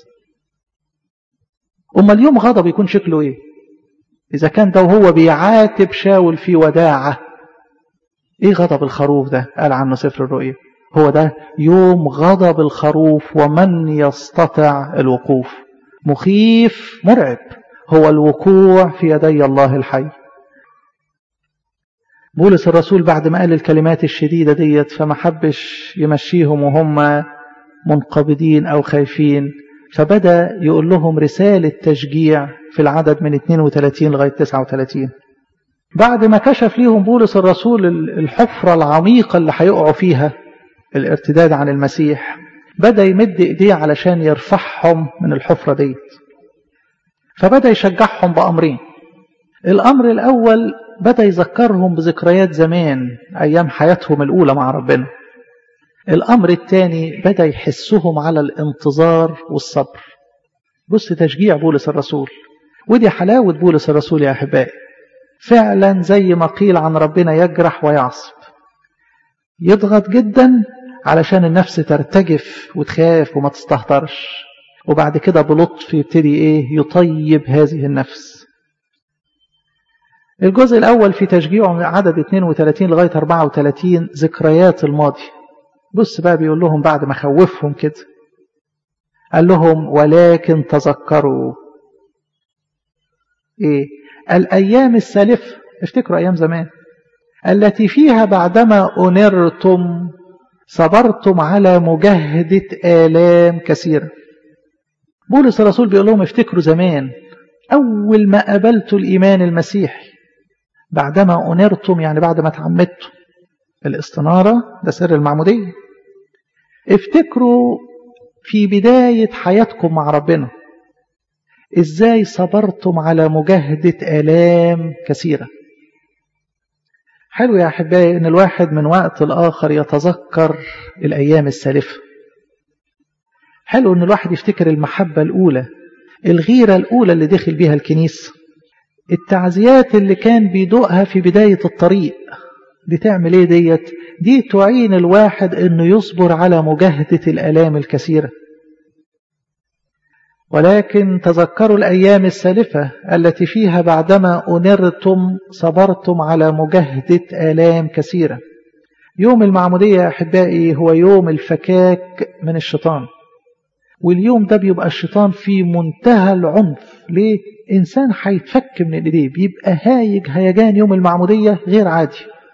أما اليوم غضب يكون شكله إيه إذا كان ده وهو بيعاتب شاول في وداعة إيه غضب الخروف ده قال عنه سفر الرؤيا هو ده يوم غضب الخروف ومن يستطع الوقوف مخيف مرعب هو الوقوع في يدي الله الحي بولس الرسول بعد ما قال الكلمات الشديدة ديت فما حبش يمشيهم وهم منقبضين أو خايفين فبدأ يقول لهم رسالة تشجيع في العدد من 32 لغاية 39 بعد ما كشف ليهم بولس الرسول الحفرة العميقة اللي هيقعوا فيها الارتداد عن المسيح بدأ يمد ايديه علشان يرفعهم من الحفرة ديت فبدأ يشجعهم بأمرين الأمر الأول بدأ يذكرهم بذكريات زمان أيام حياتهم الأولى مع ربنا الأمر الثاني بدأ يحسهم على الانتظار والصبر بص تشجيع بولس الرسول ودي حلاوة بولس الرسول يا أحبائي فعلا زي ما قيل عن ربنا يجرح ويعصب يضغط جدا علشان النفس ترتجف وتخاف وما تستهترش وبعد كده بلطف يبتدي ايه يطيب هذه النفس الجزء الأول في تشجيعه من عدد 32 لغاية 34 ذكريات الماضي بص بقى بيقول لهم بعد ما خوفهم كده قال لهم ولكن تذكروا ايه الأيام السالفة افتكروا أيام زمان التي فيها بعدما أنرتم صبرتم على مجاهدة آلام كثيرة بولس الرسول بيقول لهم افتكروا زمان أول ما قبلتوا الإيمان المسيحي بعدما أنرتم يعني بعد ما تعمدتم الاستنارة ده سر المعمودية افتكروا في بداية حياتكم مع ربنا ازاي صبرتم على مجاهدة آلام كثيرة حلو يا أحبائي أن الواحد من وقت الآخر يتذكر الأيام السالفة حلو أن الواحد يفتكر المحبة الأولى الغيرة الأولى اللي دخل بيها الكنيسة التعزيات اللي كان بيدوقها في بداية الطريق دي تعمل ايه ديت دي تعين الواحد انه يصبر على مجاهدة الالام الكثيرة ولكن تذكروا الايام السالفة التي فيها بعدما انرتم صبرتم على مجاهدة الام كثيرة يوم المعمودية يا احبائي هو يوم الفكاك من الشيطان واليوم ده بيبقى الشيطان في منتهى العنف ليه انسان هيتفك من ايديه بيبقى هايج هيجان يوم المعمودية غير عادي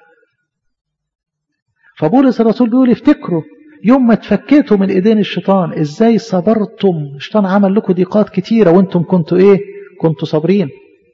فبولس الرسول بيقول افتكروا يوم ما تفكيتوا من ايدين الشيطان ازاي صبرتم الشيطان عمل لكم ضيقات كتيرة وانتم كنتوا ايه كنتوا صابرين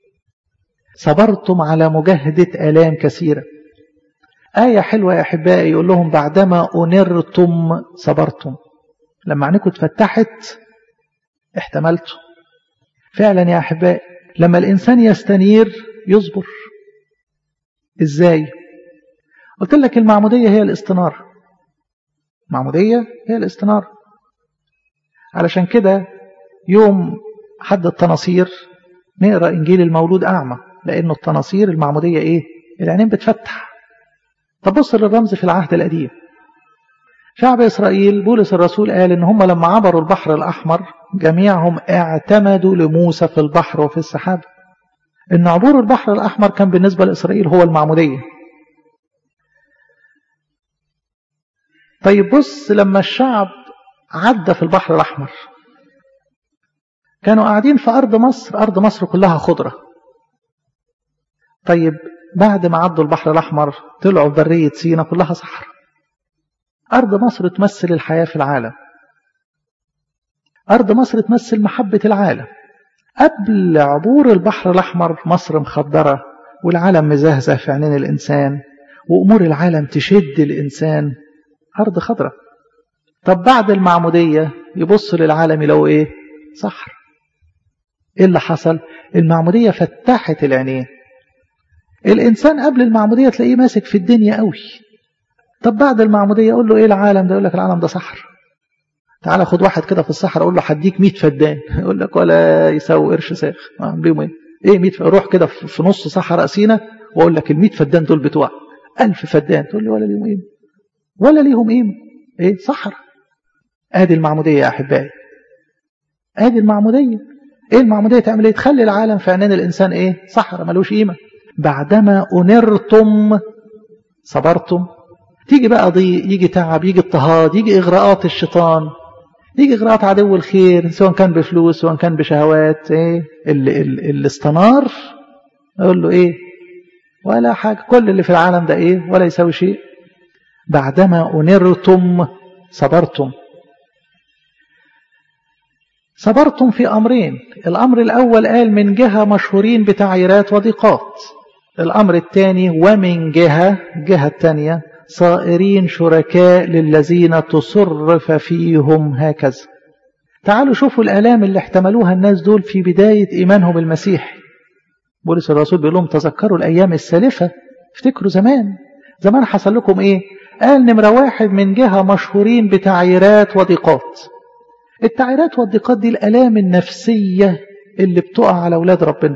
صبرتم على مجاهدة آلام كثيرة آية حلوة يا أحبائي يقول لهم بعدما أنرتم صبرتم لما عينيكم اتفتحت احتملتوا فعلا يا أحبائي لما الإنسان يستنير يصبر إزاي قلت لك المعمودية هي الاستنارة المعمودية هي الاستنارة علشان كده يوم حد التناصير نقرأ إنجيل المولود أعمى لأنه التناصير المعمودية إيه العينين بتفتح طب بص للرمز في العهد القديم شعب إسرائيل بولس الرسول قال إن هم لما عبروا البحر الأحمر جميعهم اعتمدوا لموسى في البحر وفي السحاب إن عبور البحر الأحمر كان بالنسبة لإسرائيل هو المعمودية طيب بص لما الشعب عدى في البحر الأحمر كانوا قاعدين في أرض مصر أرض مصر كلها خضرة طيب بعد ما عدوا البحر الأحمر طلعوا في برية سينا كلها صحراء أرض مصر تمثل الحياة في العالم أرض مصر تمثل محبة العالم قبل عبور البحر الأحمر مصر مخضرة والعالم مزهزه في عينين الإنسان وأمور العالم تشد الإنسان أرض خضراء طب بعد المعمودية يبص للعالم لو إيه صحر إيه اللي حصل المعمودية فتحت العينين الإنسان قبل المعمودية تلاقيه ماسك في الدنيا قوي طب بعد المعمودية يقول له إيه العالم ده يقول لك العالم ده صحر تعال خد واحد كده في الصحراء اقول له هديك 100 فدان يقول لك ولا يساوي قرش ساخ ليهم ايه ايه 100 روح كده في نص صحراء سينا واقول لك ال 100 فدان دول بتوع 1000 فدان تقول لي ولا ليهم قيمه ولا ليهم قيمه ايه صحراء ادي المعموديه يا احبائي ادي المعموديه ايه المعموديه تعمل ايه تخلي العالم في عينين الانسان ايه صحراء ملوش قيمه بعدما انرتم صبرتم تيجي بقى ضيق يجي تعب يجي اضطهاد يجي اغراءات الشيطان يجي إغراءات عدو الخير سواء كان بفلوس سواء كان بشهوات إيه اللي, اللي استنار أقول له إيه ولا حاجة كل اللي في العالم ده إيه ولا يساوي شيء بعدما أنرتم صبرتم صبرتم في أمرين الأمر الأول قال من جهة مشهورين بتعييرات وضيقات الأمر الثاني ومن جهة جهة الثانية صائرين شركاء للذين تصرف فيهم هكذا تعالوا شوفوا الآلام اللي احتملوها الناس دول في بداية إيمانهم المسيح بولس الرسول بيقول لهم تذكروا الأيام السالفة افتكروا زمان زمان حصل لكم إيه قال نمرة واحد من جهة مشهورين بتعييرات وضيقات التعييرات والضيقات دي الآلام النفسية اللي بتقع على أولاد ربنا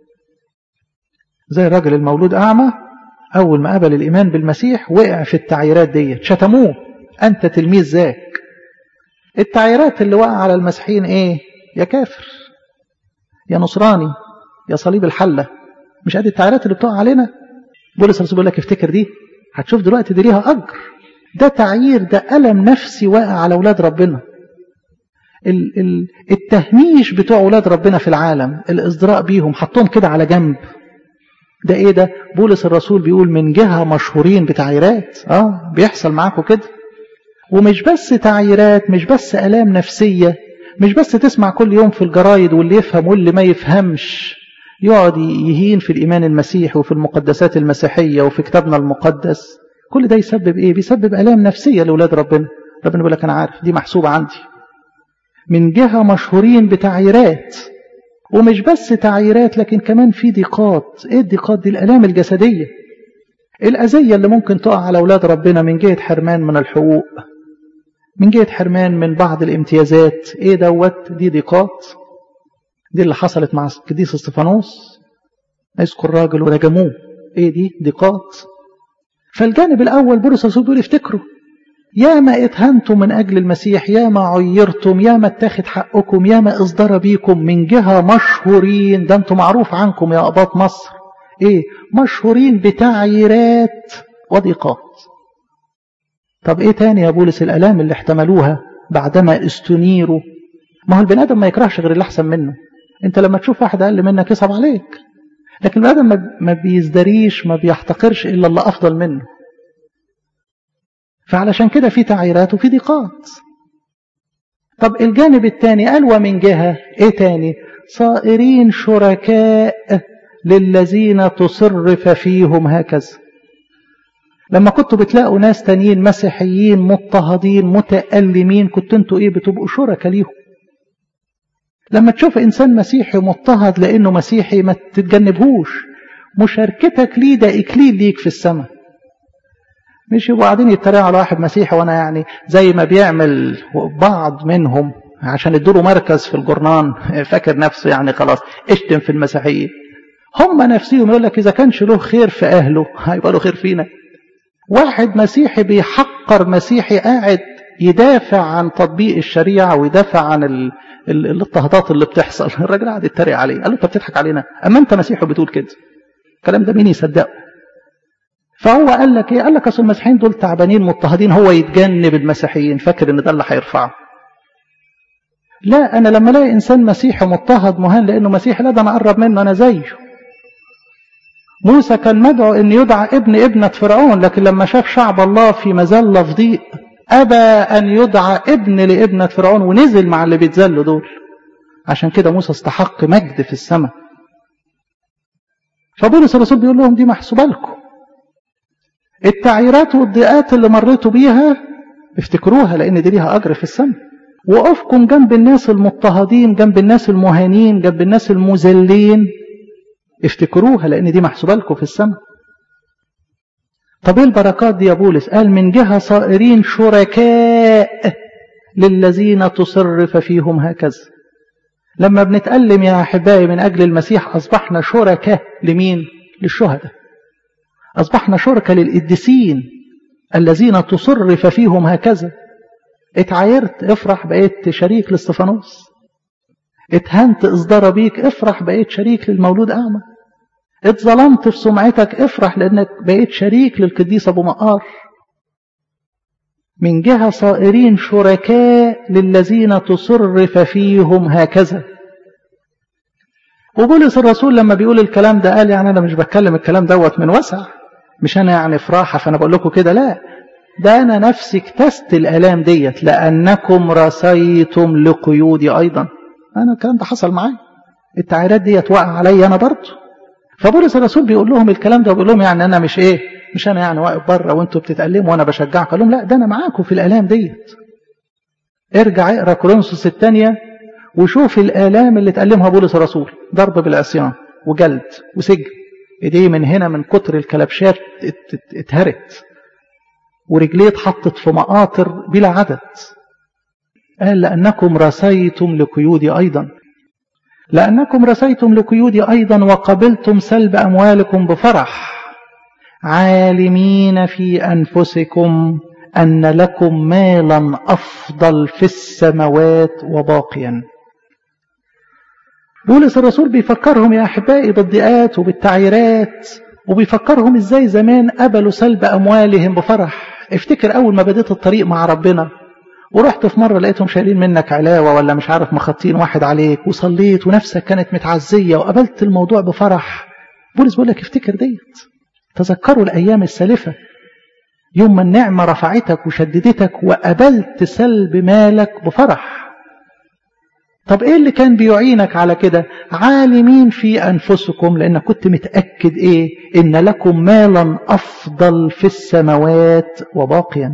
زي الراجل المولود أعمى أول ما قبل الإيمان بالمسيح وقع في التعييرات دي شتموه أنت تلميذ ذاك التعييرات اللي وقع على المسيحيين إيه يا كافر يا نصراني يا صليب الحلة مش قد التعييرات اللي بتقع علينا بولس الرسول بيقول لك افتكر دي هتشوف دلوقتي دي ليها أجر ده تعيير ده ألم نفسي واقع على أولاد ربنا ال ال التهميش بتوع أولاد ربنا في العالم الإصدراء بيهم حطهم كده على جنب ده ايه ده بولس الرسول بيقول من جهة مشهورين بتعييرات اه بيحصل معاكم كده ومش بس تعييرات مش بس آلام نفسية مش بس تسمع كل يوم في الجرايد واللي يفهم واللي ما يفهمش يقعد يهين في الإيمان المسيحي وفي المقدسات المسيحية وفي كتابنا المقدس كل ده يسبب ايه بيسبب آلام نفسية لأولاد ربنا ربنا بيقول لك أنا عارف دي محسوبة عندي من جهة مشهورين بتعييرات ومش بس تعييرات لكن كمان في ضيقات ايه الضيقات دي الالام الجسديه الاذيه اللي ممكن تقع على اولاد ربنا من جهه حرمان من الحقوق من جهه حرمان من بعض الامتيازات ايه دوت دي ضيقات دي اللي حصلت مع القديس استفانوس يذكر راجل ورجموه ايه دي ضيقات فالجانب الاول بولس الرسول بيقول افتكروا يا ما اتهنتم من أجل المسيح يا ما عيرتم يا ما اتاخد حقكم يا ما اصدر بيكم من جهة مشهورين ده انتم معروف عنكم يا أباط مصر ايه مشهورين بتعييرات وضيقات طب ايه تاني يا بولس الألام اللي احتملوها بعدما استنيروا ما هو البني آدم ما يكرهش غير اللي أحسن منه انت لما تشوف واحد أقل منك يصعب عليك لكن البني آدم ما بيزدريش ما بيحتقرش إلا اللي أفضل منه فعلشان كده في تعييرات وفي ضيقات طب الجانب الثاني قال ومن جهة ايه تاني صائرين شركاء للذين تصرف فيهم هكذا لما كنتوا بتلاقوا ناس تانيين مسيحيين مضطهدين متألمين كنتوا انتوا ايه بتبقوا شركاء ليهم لما تشوف انسان مسيحي مضطهد لانه مسيحي ما تتجنبهوش مشاركتك ليه ده اكليل ليك في السماء مش يبقوا قاعدين يتريقوا على واحد مسيحي وانا يعني زي ما بيعمل بعض منهم عشان يدوا مركز في الجرنان فاكر نفسه يعني خلاص اشتم في المسيحيين هم نفسهم يقول لك اذا كانش له خير في اهله هيبقى له خير فينا واحد مسيحي بيحقر مسيحي قاعد يدافع عن تطبيق الشريعه ويدافع عن ال... ال... الاضطهادات اللي بتحصل الراجل قاعد يتريق عليه قال له انت بتضحك علينا اما انت مسيحي بتقول كده الكلام ده مين يصدقه فهو قال لك ايه قال لك اصل المسيحيين دول تعبانين مضطهدين هو يتجنب المسيحيين فاكر ان ده اللي هيرفعه لا أنا لما ألاقي إنسان مسيحي مضطهد مهان لأنه مسيحي لا ده أنا أقرب منه أنا زيه موسى كان مدعو أن يدعى ابن ابنة فرعون لكن لما شاف شعب الله في مذلة في ضيق أبى أن يدعى ابن لابنة فرعون ونزل مع اللي بيتذلوا دول عشان كده موسى استحق مجد في السماء فبولس الرسول بيقول لهم دي محسوبة لكم التعييرات والضيقات اللي مريتوا بيها افتكروها لأن دي ليها أجر في السماء وقفكم جنب الناس المضطهدين جنب الناس المهانين جنب الناس المذلين افتكروها لأن دي محسوبة لكم في السماء طب ايه البركات دي يا بولس قال من جهة صائرين شركاء للذين تصرف فيهم هكذا لما بنتألم يا أحبائي من أجل المسيح أصبحنا شركاء لمين للشهداء أصبحنا شركاء للقديسين الذين تصرف فيهم هكذا اتعايرت افرح بقيت شريك لاستفانوس اتهنت اصدار بيك افرح بقيت شريك للمولود أعمى اتظلمت في سمعتك افرح لأنك بقيت شريك للقديس أبو مقار من جهة صائرين شركاء للذين تصرف فيهم هكذا وبولس الرسول لما بيقول الكلام ده قال يعني أنا مش بتكلم الكلام دوت من وسع مش أنا يعني فراحة فأنا بقول لكم كده لا ده أنا نفسي اكتست الآلام ديت لأنكم رسيتم لقيودي أيضا أنا الكلام ده حصل معايا التعييرات ديت وقع عليا أنا برضه فبولس الرسول بيقول لهم الكلام ده وبيقول لهم يعني أنا مش إيه مش أنا يعني واقف بره وأنتوا بتتألموا وأنا بشجعكم قال لهم لا ده أنا معاكم في الآلام ديت ارجع اقرا كورنثوس الثانية وشوف الآلام اللي تألمها بولس الرسول ضرب بالعصيان وجلد وسجن ايديه من هنا من كتر الكلبشات اتهرت ورجليه اتحطت في مقاطر بلا عدد قال لأنكم رسيتم لقيودي أيضا لأنكم رسيتم لقيودي أيضا وقبلتم سلب أموالكم بفرح عالمين في أنفسكم أن لكم مالا أفضل في السماوات وباقيا بولس الرسول بيفكرهم يا أحبائي بالضيقات وبالتعييرات وبيفكرهم إزاي زمان قبلوا سلب أموالهم بفرح افتكر أول ما بديت الطريق مع ربنا ورحت في مرة لقيتهم شايلين منك علاوة ولا مش عارف مخطين واحد عليك وصليت ونفسك كانت متعزية وقبلت الموضوع بفرح بولس بيقول لك افتكر ديت تذكروا الأيام السالفة يوم ما النعمة رفعتك وشددتك وقبلت سلب مالك بفرح طب ايه اللي كان بيعينك على كده عالمين في انفسكم لانك كنت متاكد ايه ان لكم مالا افضل في السماوات وباقيا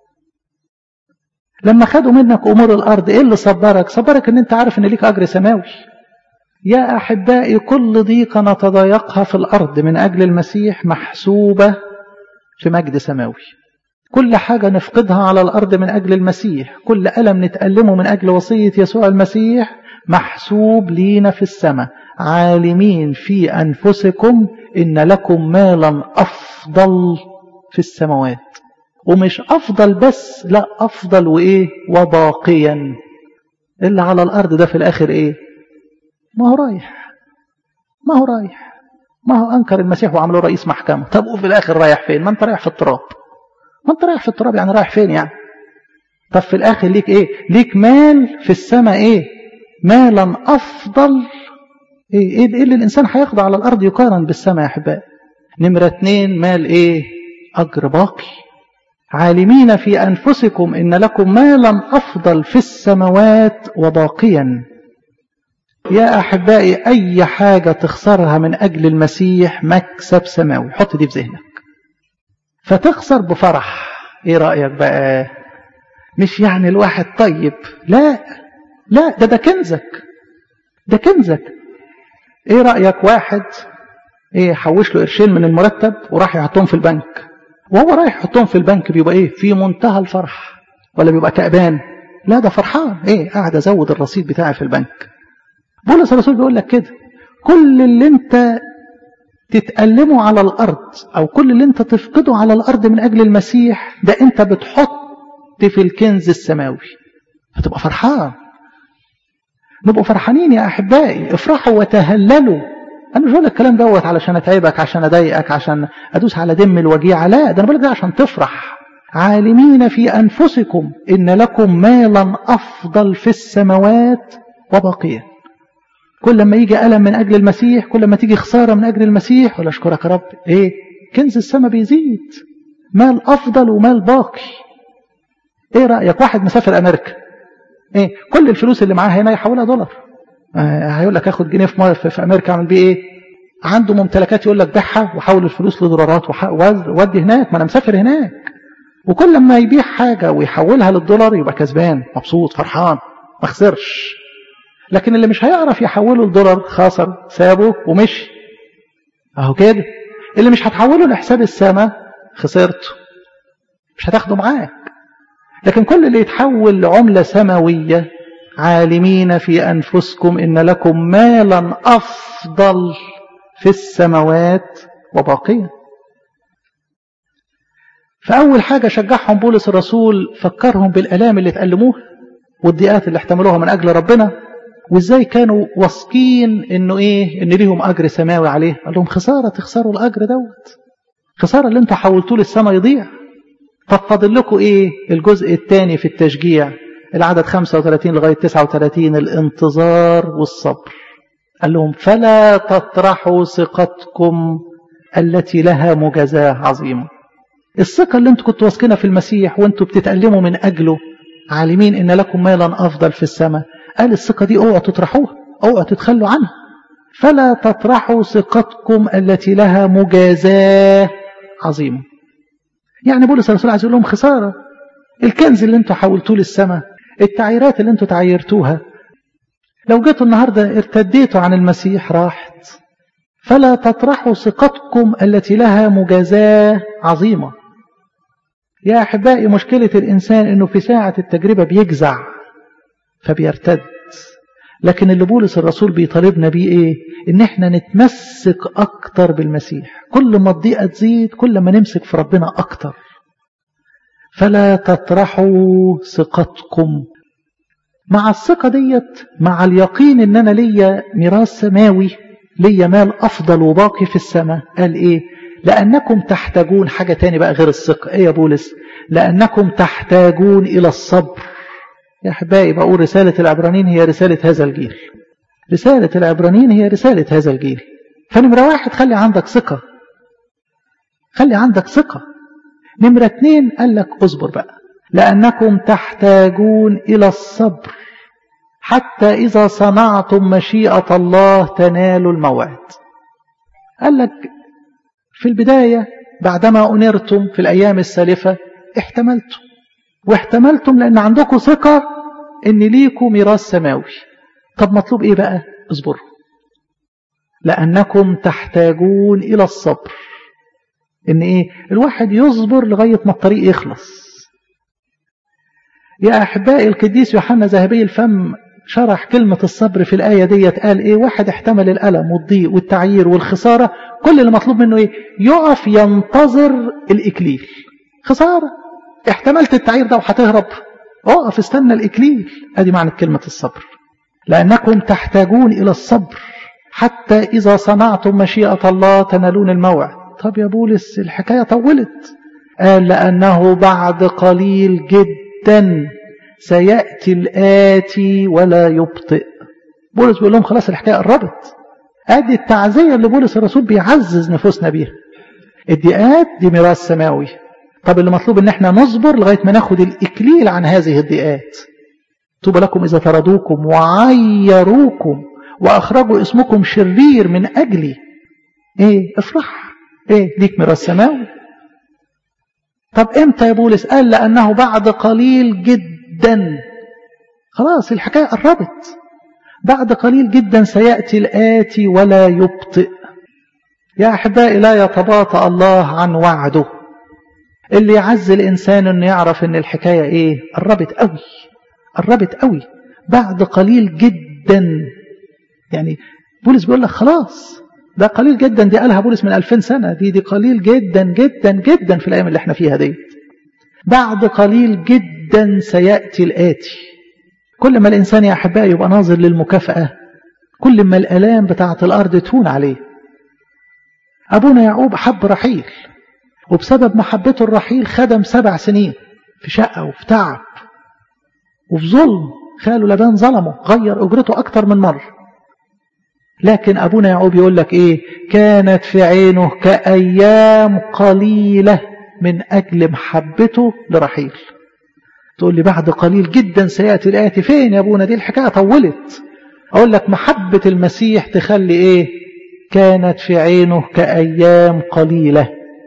لما خدوا منك امور الارض ايه اللي صبرك صبرك ان انت عارف ان ليك اجر سماوي يا احبائي كل ضيقه نتضايقها في الارض من اجل المسيح محسوبه في مجد سماوي كل حاجة نفقدها على الأرض من أجل المسيح كل ألم نتألمه من أجل وصية يسوع المسيح محسوب لينا في السماء عالمين في أنفسكم إن لكم مالا أفضل في السماوات ومش أفضل بس لا أفضل وإيه وباقيا اللي على الأرض ده في الآخر إيه ما هو رايح ما هو رايح ما هو أنكر المسيح وعمله رئيس محكمة طب وفي الآخر رايح فين ما أنت رايح في التراب ما أنت رايح في التراب يعني رايح فين يعني طب في الآخر ليك إيه ليك مال في السماء إيه مالا أفضل إيه, إيه, إيه اللي الإنسان هياخده على الأرض يقارن بالسماء يا أحبائي نمرة اتنين مال إيه أجر باقي عالمين في أنفسكم إن لكم مالا أفضل في السماوات وباقيا يا أحبائي أي حاجة تخسرها من أجل المسيح مكسب سماوي حط دي في ذهنك فتخسر بفرح إيه رأيك بقى مش يعني الواحد طيب لا لا ده ده كنزك ده كنزك ايه رأيك واحد ايه حوش له قرشين من المرتب وراح يحطهم في البنك وهو رايح يحطهم في البنك بيبقى ايه في منتهى الفرح ولا بيبقى كأبان لا ده فرحان ايه قاعد ازود الرصيد بتاعي في البنك بولس الرسول بيقول لك كده كل اللي انت تتألمه على الأرض أو كل اللي انت تفقده على الأرض من أجل المسيح ده انت بتحط في الكنز السماوي هتبقى فرحان نبقوا فرحانين يا أحبائي افرحوا وتهللوا أنا مش بقول الكلام دوت علشان أتعبك عشان أضايقك عشان أدوس على دم الوجيعة لا ده أنا بقول ده عشان تفرح عالمين في أنفسكم إن لكم مالا أفضل في السماوات وبقية كل ما يجي ألم من أجل المسيح كل ما تيجي خسارة من أجل المسيح ولا أشكرك يا رب إيه كنز السماء بيزيد مال أفضل ومال باقي إيه رأيك واحد مسافر أمريكا إيه كل الفلوس اللي معاه هنا يحولها دولار آه هيقول لك اخد جنيه في, في امريكا اعمل بيه ايه عنده ممتلكات يقول لك بيعها وحول الفلوس لدولارات وودي هناك ما انا مسافر هناك وكل ما يبيع حاجة ويحولها للدولار يبقى كسبان مبسوط فرحان ما خسرش لكن اللي مش هيعرف يحوله لدولار خسر سابه ومشي اهو كده اللي مش هتحوله لحساب السماء خسرته مش هتاخده معاك لكن كل اللي يتحول لعملة سماوية عالمين في أنفسكم إن لكم مالا أفضل في السماوات وباقيا فأول حاجة شجعهم بولس الرسول فكرهم بالألام اللي تألموها والضيقات اللي احتملوها من أجل ربنا وإزاي كانوا واثقين إنه إيه إن ليهم أجر سماوي عليه قال لهم خسارة تخسروا الأجر دوت خسارة اللي انتوا حولتوه للسماء يضيع طب فاضل لكم إيه الجزء الثاني في التشجيع العدد 35 لغاية 39 الانتظار والصبر قال لهم فلا تطرحوا ثقتكم التي لها مجازاة عظيمة الثقة اللي انتوا كنتوا واثقينها في المسيح وانتوا بتتألموا من أجله عالمين إن لكم مالا أفضل في السماء قال الثقة دي اوعوا تطرحوها اوعوا تتخلوا عنها فلا تطرحوا ثقتكم التي لها مجازاة عظيمة يعني بولس الرسول عايز يقول لهم خسارة الكنز اللي انتوا حولتوه للسماء التعييرات اللي انتوا تعيرتوها لو جيتوا النهاردة ارتديتوا عن المسيح راحت فلا تطرحوا ثقتكم التي لها مجازاة عظيمة يا أحبائي مشكلة الإنسان أنه في ساعة التجربة بيجزع فبيرتد لكن اللي بولس الرسول بيطالبنا بيه ايه ان احنا نتمسك اكتر بالمسيح كل ما الضيقه تزيد كل ما نمسك في ربنا اكتر فلا تطرحوا ثقتكم مع الثقة ديت مع اليقين ان انا ليا ميراث سماوي ليا مال افضل وباقي في السماء قال ايه لانكم تحتاجون حاجة تاني بقى غير الثقة ايه يا بولس لانكم تحتاجون الى الصبر يا احبائي بقول رسالة العبرانيين هي رسالة هذا الجيل رسالة العبرانيين هي رسالة هذا الجيل فنمرة واحد خلي عندك ثقة خلي عندك ثقة نمرة اتنين قال لك اصبر بقى لأنكم تحتاجون إلى الصبر حتى إذا صنعتم مشيئة الله تنالوا الموعد قال لك في البداية بعدما أنرتم في الأيام السالفة احتملتم واحتملتم لأن عندكم ثقة إن ليكم ميراث سماوي طب مطلوب إيه بقى اصبروا لأنكم تحتاجون إلى الصبر إن إيه الواحد يصبر لغاية ما الطريق يخلص يا أحبائي القديس يوحنا ذهبي الفم شرح كلمة الصبر في الآية ديت قال إيه واحد احتمل الألم والضيق والتعيير والخسارة كل اللي مطلوب منه إيه يقف ينتظر الإكليل خسارة احتملت التعيير ده وهتهرب اقف استنى الإكليل ادي معنى كلمة الصبر لأنكم تحتاجون إلى الصبر حتى إذا صنعتم مشيئة الله تنالون الموعد طب يا بولس الحكاية طولت قال لأنه بعد قليل جدا سيأتي الآتي ولا يبطئ بولس بيقول لهم خلاص الحكاية قربت ادي التعزية اللي بولس الرسول بيعزز نفوسنا بيها الضيقات دي ميراث سماوي طب اللي مطلوب ان احنا نصبر لغاية ما ناخد الإكليل عن هذه الضيقات طوبى لكم إذا طردوكم وعيروكم وأخرجوا اسمكم شرير من أجلي إيه افرح إيه ليك ميراث سماوي طب إمتى يا بولس قال لأنه بعد قليل جدا خلاص الحكاية قربت بعد قليل جدا سيأتي الآتي ولا يبطئ يا أحبائي لا يتباطأ الله عن وعده اللي يعز الإنسان أنه يعرف أن الحكاية إيه قربت قوي قربت قوي بعد قليل جدا يعني بولس بيقول لك خلاص ده قليل جدا دي قالها بولس من 2000 سنة دي دي قليل جدا جدا جدا في الأيام اللي احنا فيها دي بعد قليل جدا سيأتي الآتي كل ما الإنسان يا أحبائي يبقى ناظر للمكافأة كل ما الآلام بتاعة الأرض تهون عليه أبونا يعقوب حب رحيل وبسبب محبته الرحيل خدم سبع سنين في شقة وفي تعب وفي ظلم خاله لبان ظلمه غير أجرته أكتر من مرة لكن أبونا يعقوب يقول لك إيه كانت في عينه كأيام قليلة من أجل محبته لرحيل تقول لي بعد قليل جدا سيأتي الآتي فين يا أبونا دي الحكاية طولت أقول لك محبة المسيح تخلي إيه كانت في عينه كأيام قليلة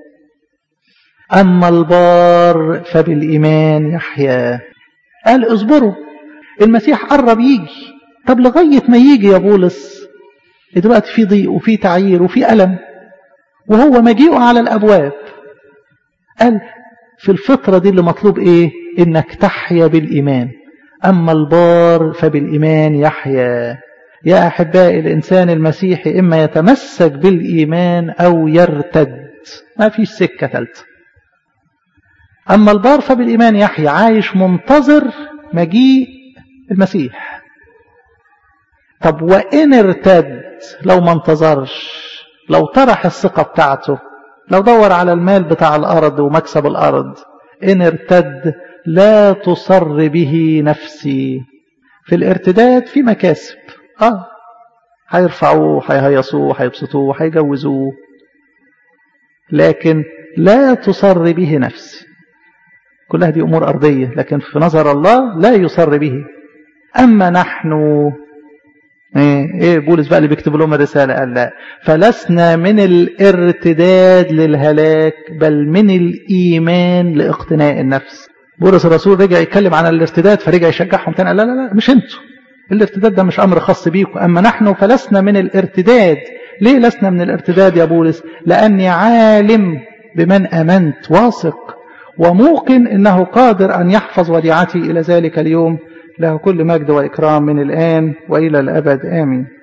أما البار فبالإيمان يحيا قال اصبروا المسيح قرب يجي طب لغاية ما يجي يا بولس دلوقتي في ضيق وفي تعيير وفي ألم وهو مجيئه على الأبواب قال في الفترة دي اللي مطلوب إيه إنك تحيا بالإيمان أما البار فبالإيمان يحيا يا أحبائي الإنسان المسيحي إما يتمسك بالإيمان أو يرتد ما فيش سكة ثالثة أما البار فبالإيمان يحيا عايش منتظر مجيء المسيح طب وإن ارتد لو ما انتظرش لو طرح الثقة بتاعته لو دور على المال بتاع الأرض ومكسب الأرض إن ارتد لا تصر به نفسي في الارتداد في مكاسب آه هيرفعوه هيهيصوه هيبسطوه هيجوزوه لكن لا تصر به نفسي كلها دي أمور أرضية لكن في نظر الله لا يصر به أما نحن ايه ايه بولس بقى اللي بيكتب لهم الرسالة قال لا فلسنا من الارتداد للهلاك بل من الإيمان لاقتناء النفس بولس الرسول رجع يتكلم عن الارتداد فرجع يشجعهم تاني قال لا لا لا مش انتوا الارتداد ده مش أمر خاص بيكم أما نحن فلسنا من الارتداد ليه لسنا من الارتداد يا بولس لأني عالم بمن أمنت واثق وموقن أنه قادر أن يحفظ وديعتي إلى ذلك اليوم له كل مجد وإكرام من الآن وإلى الأبد آمين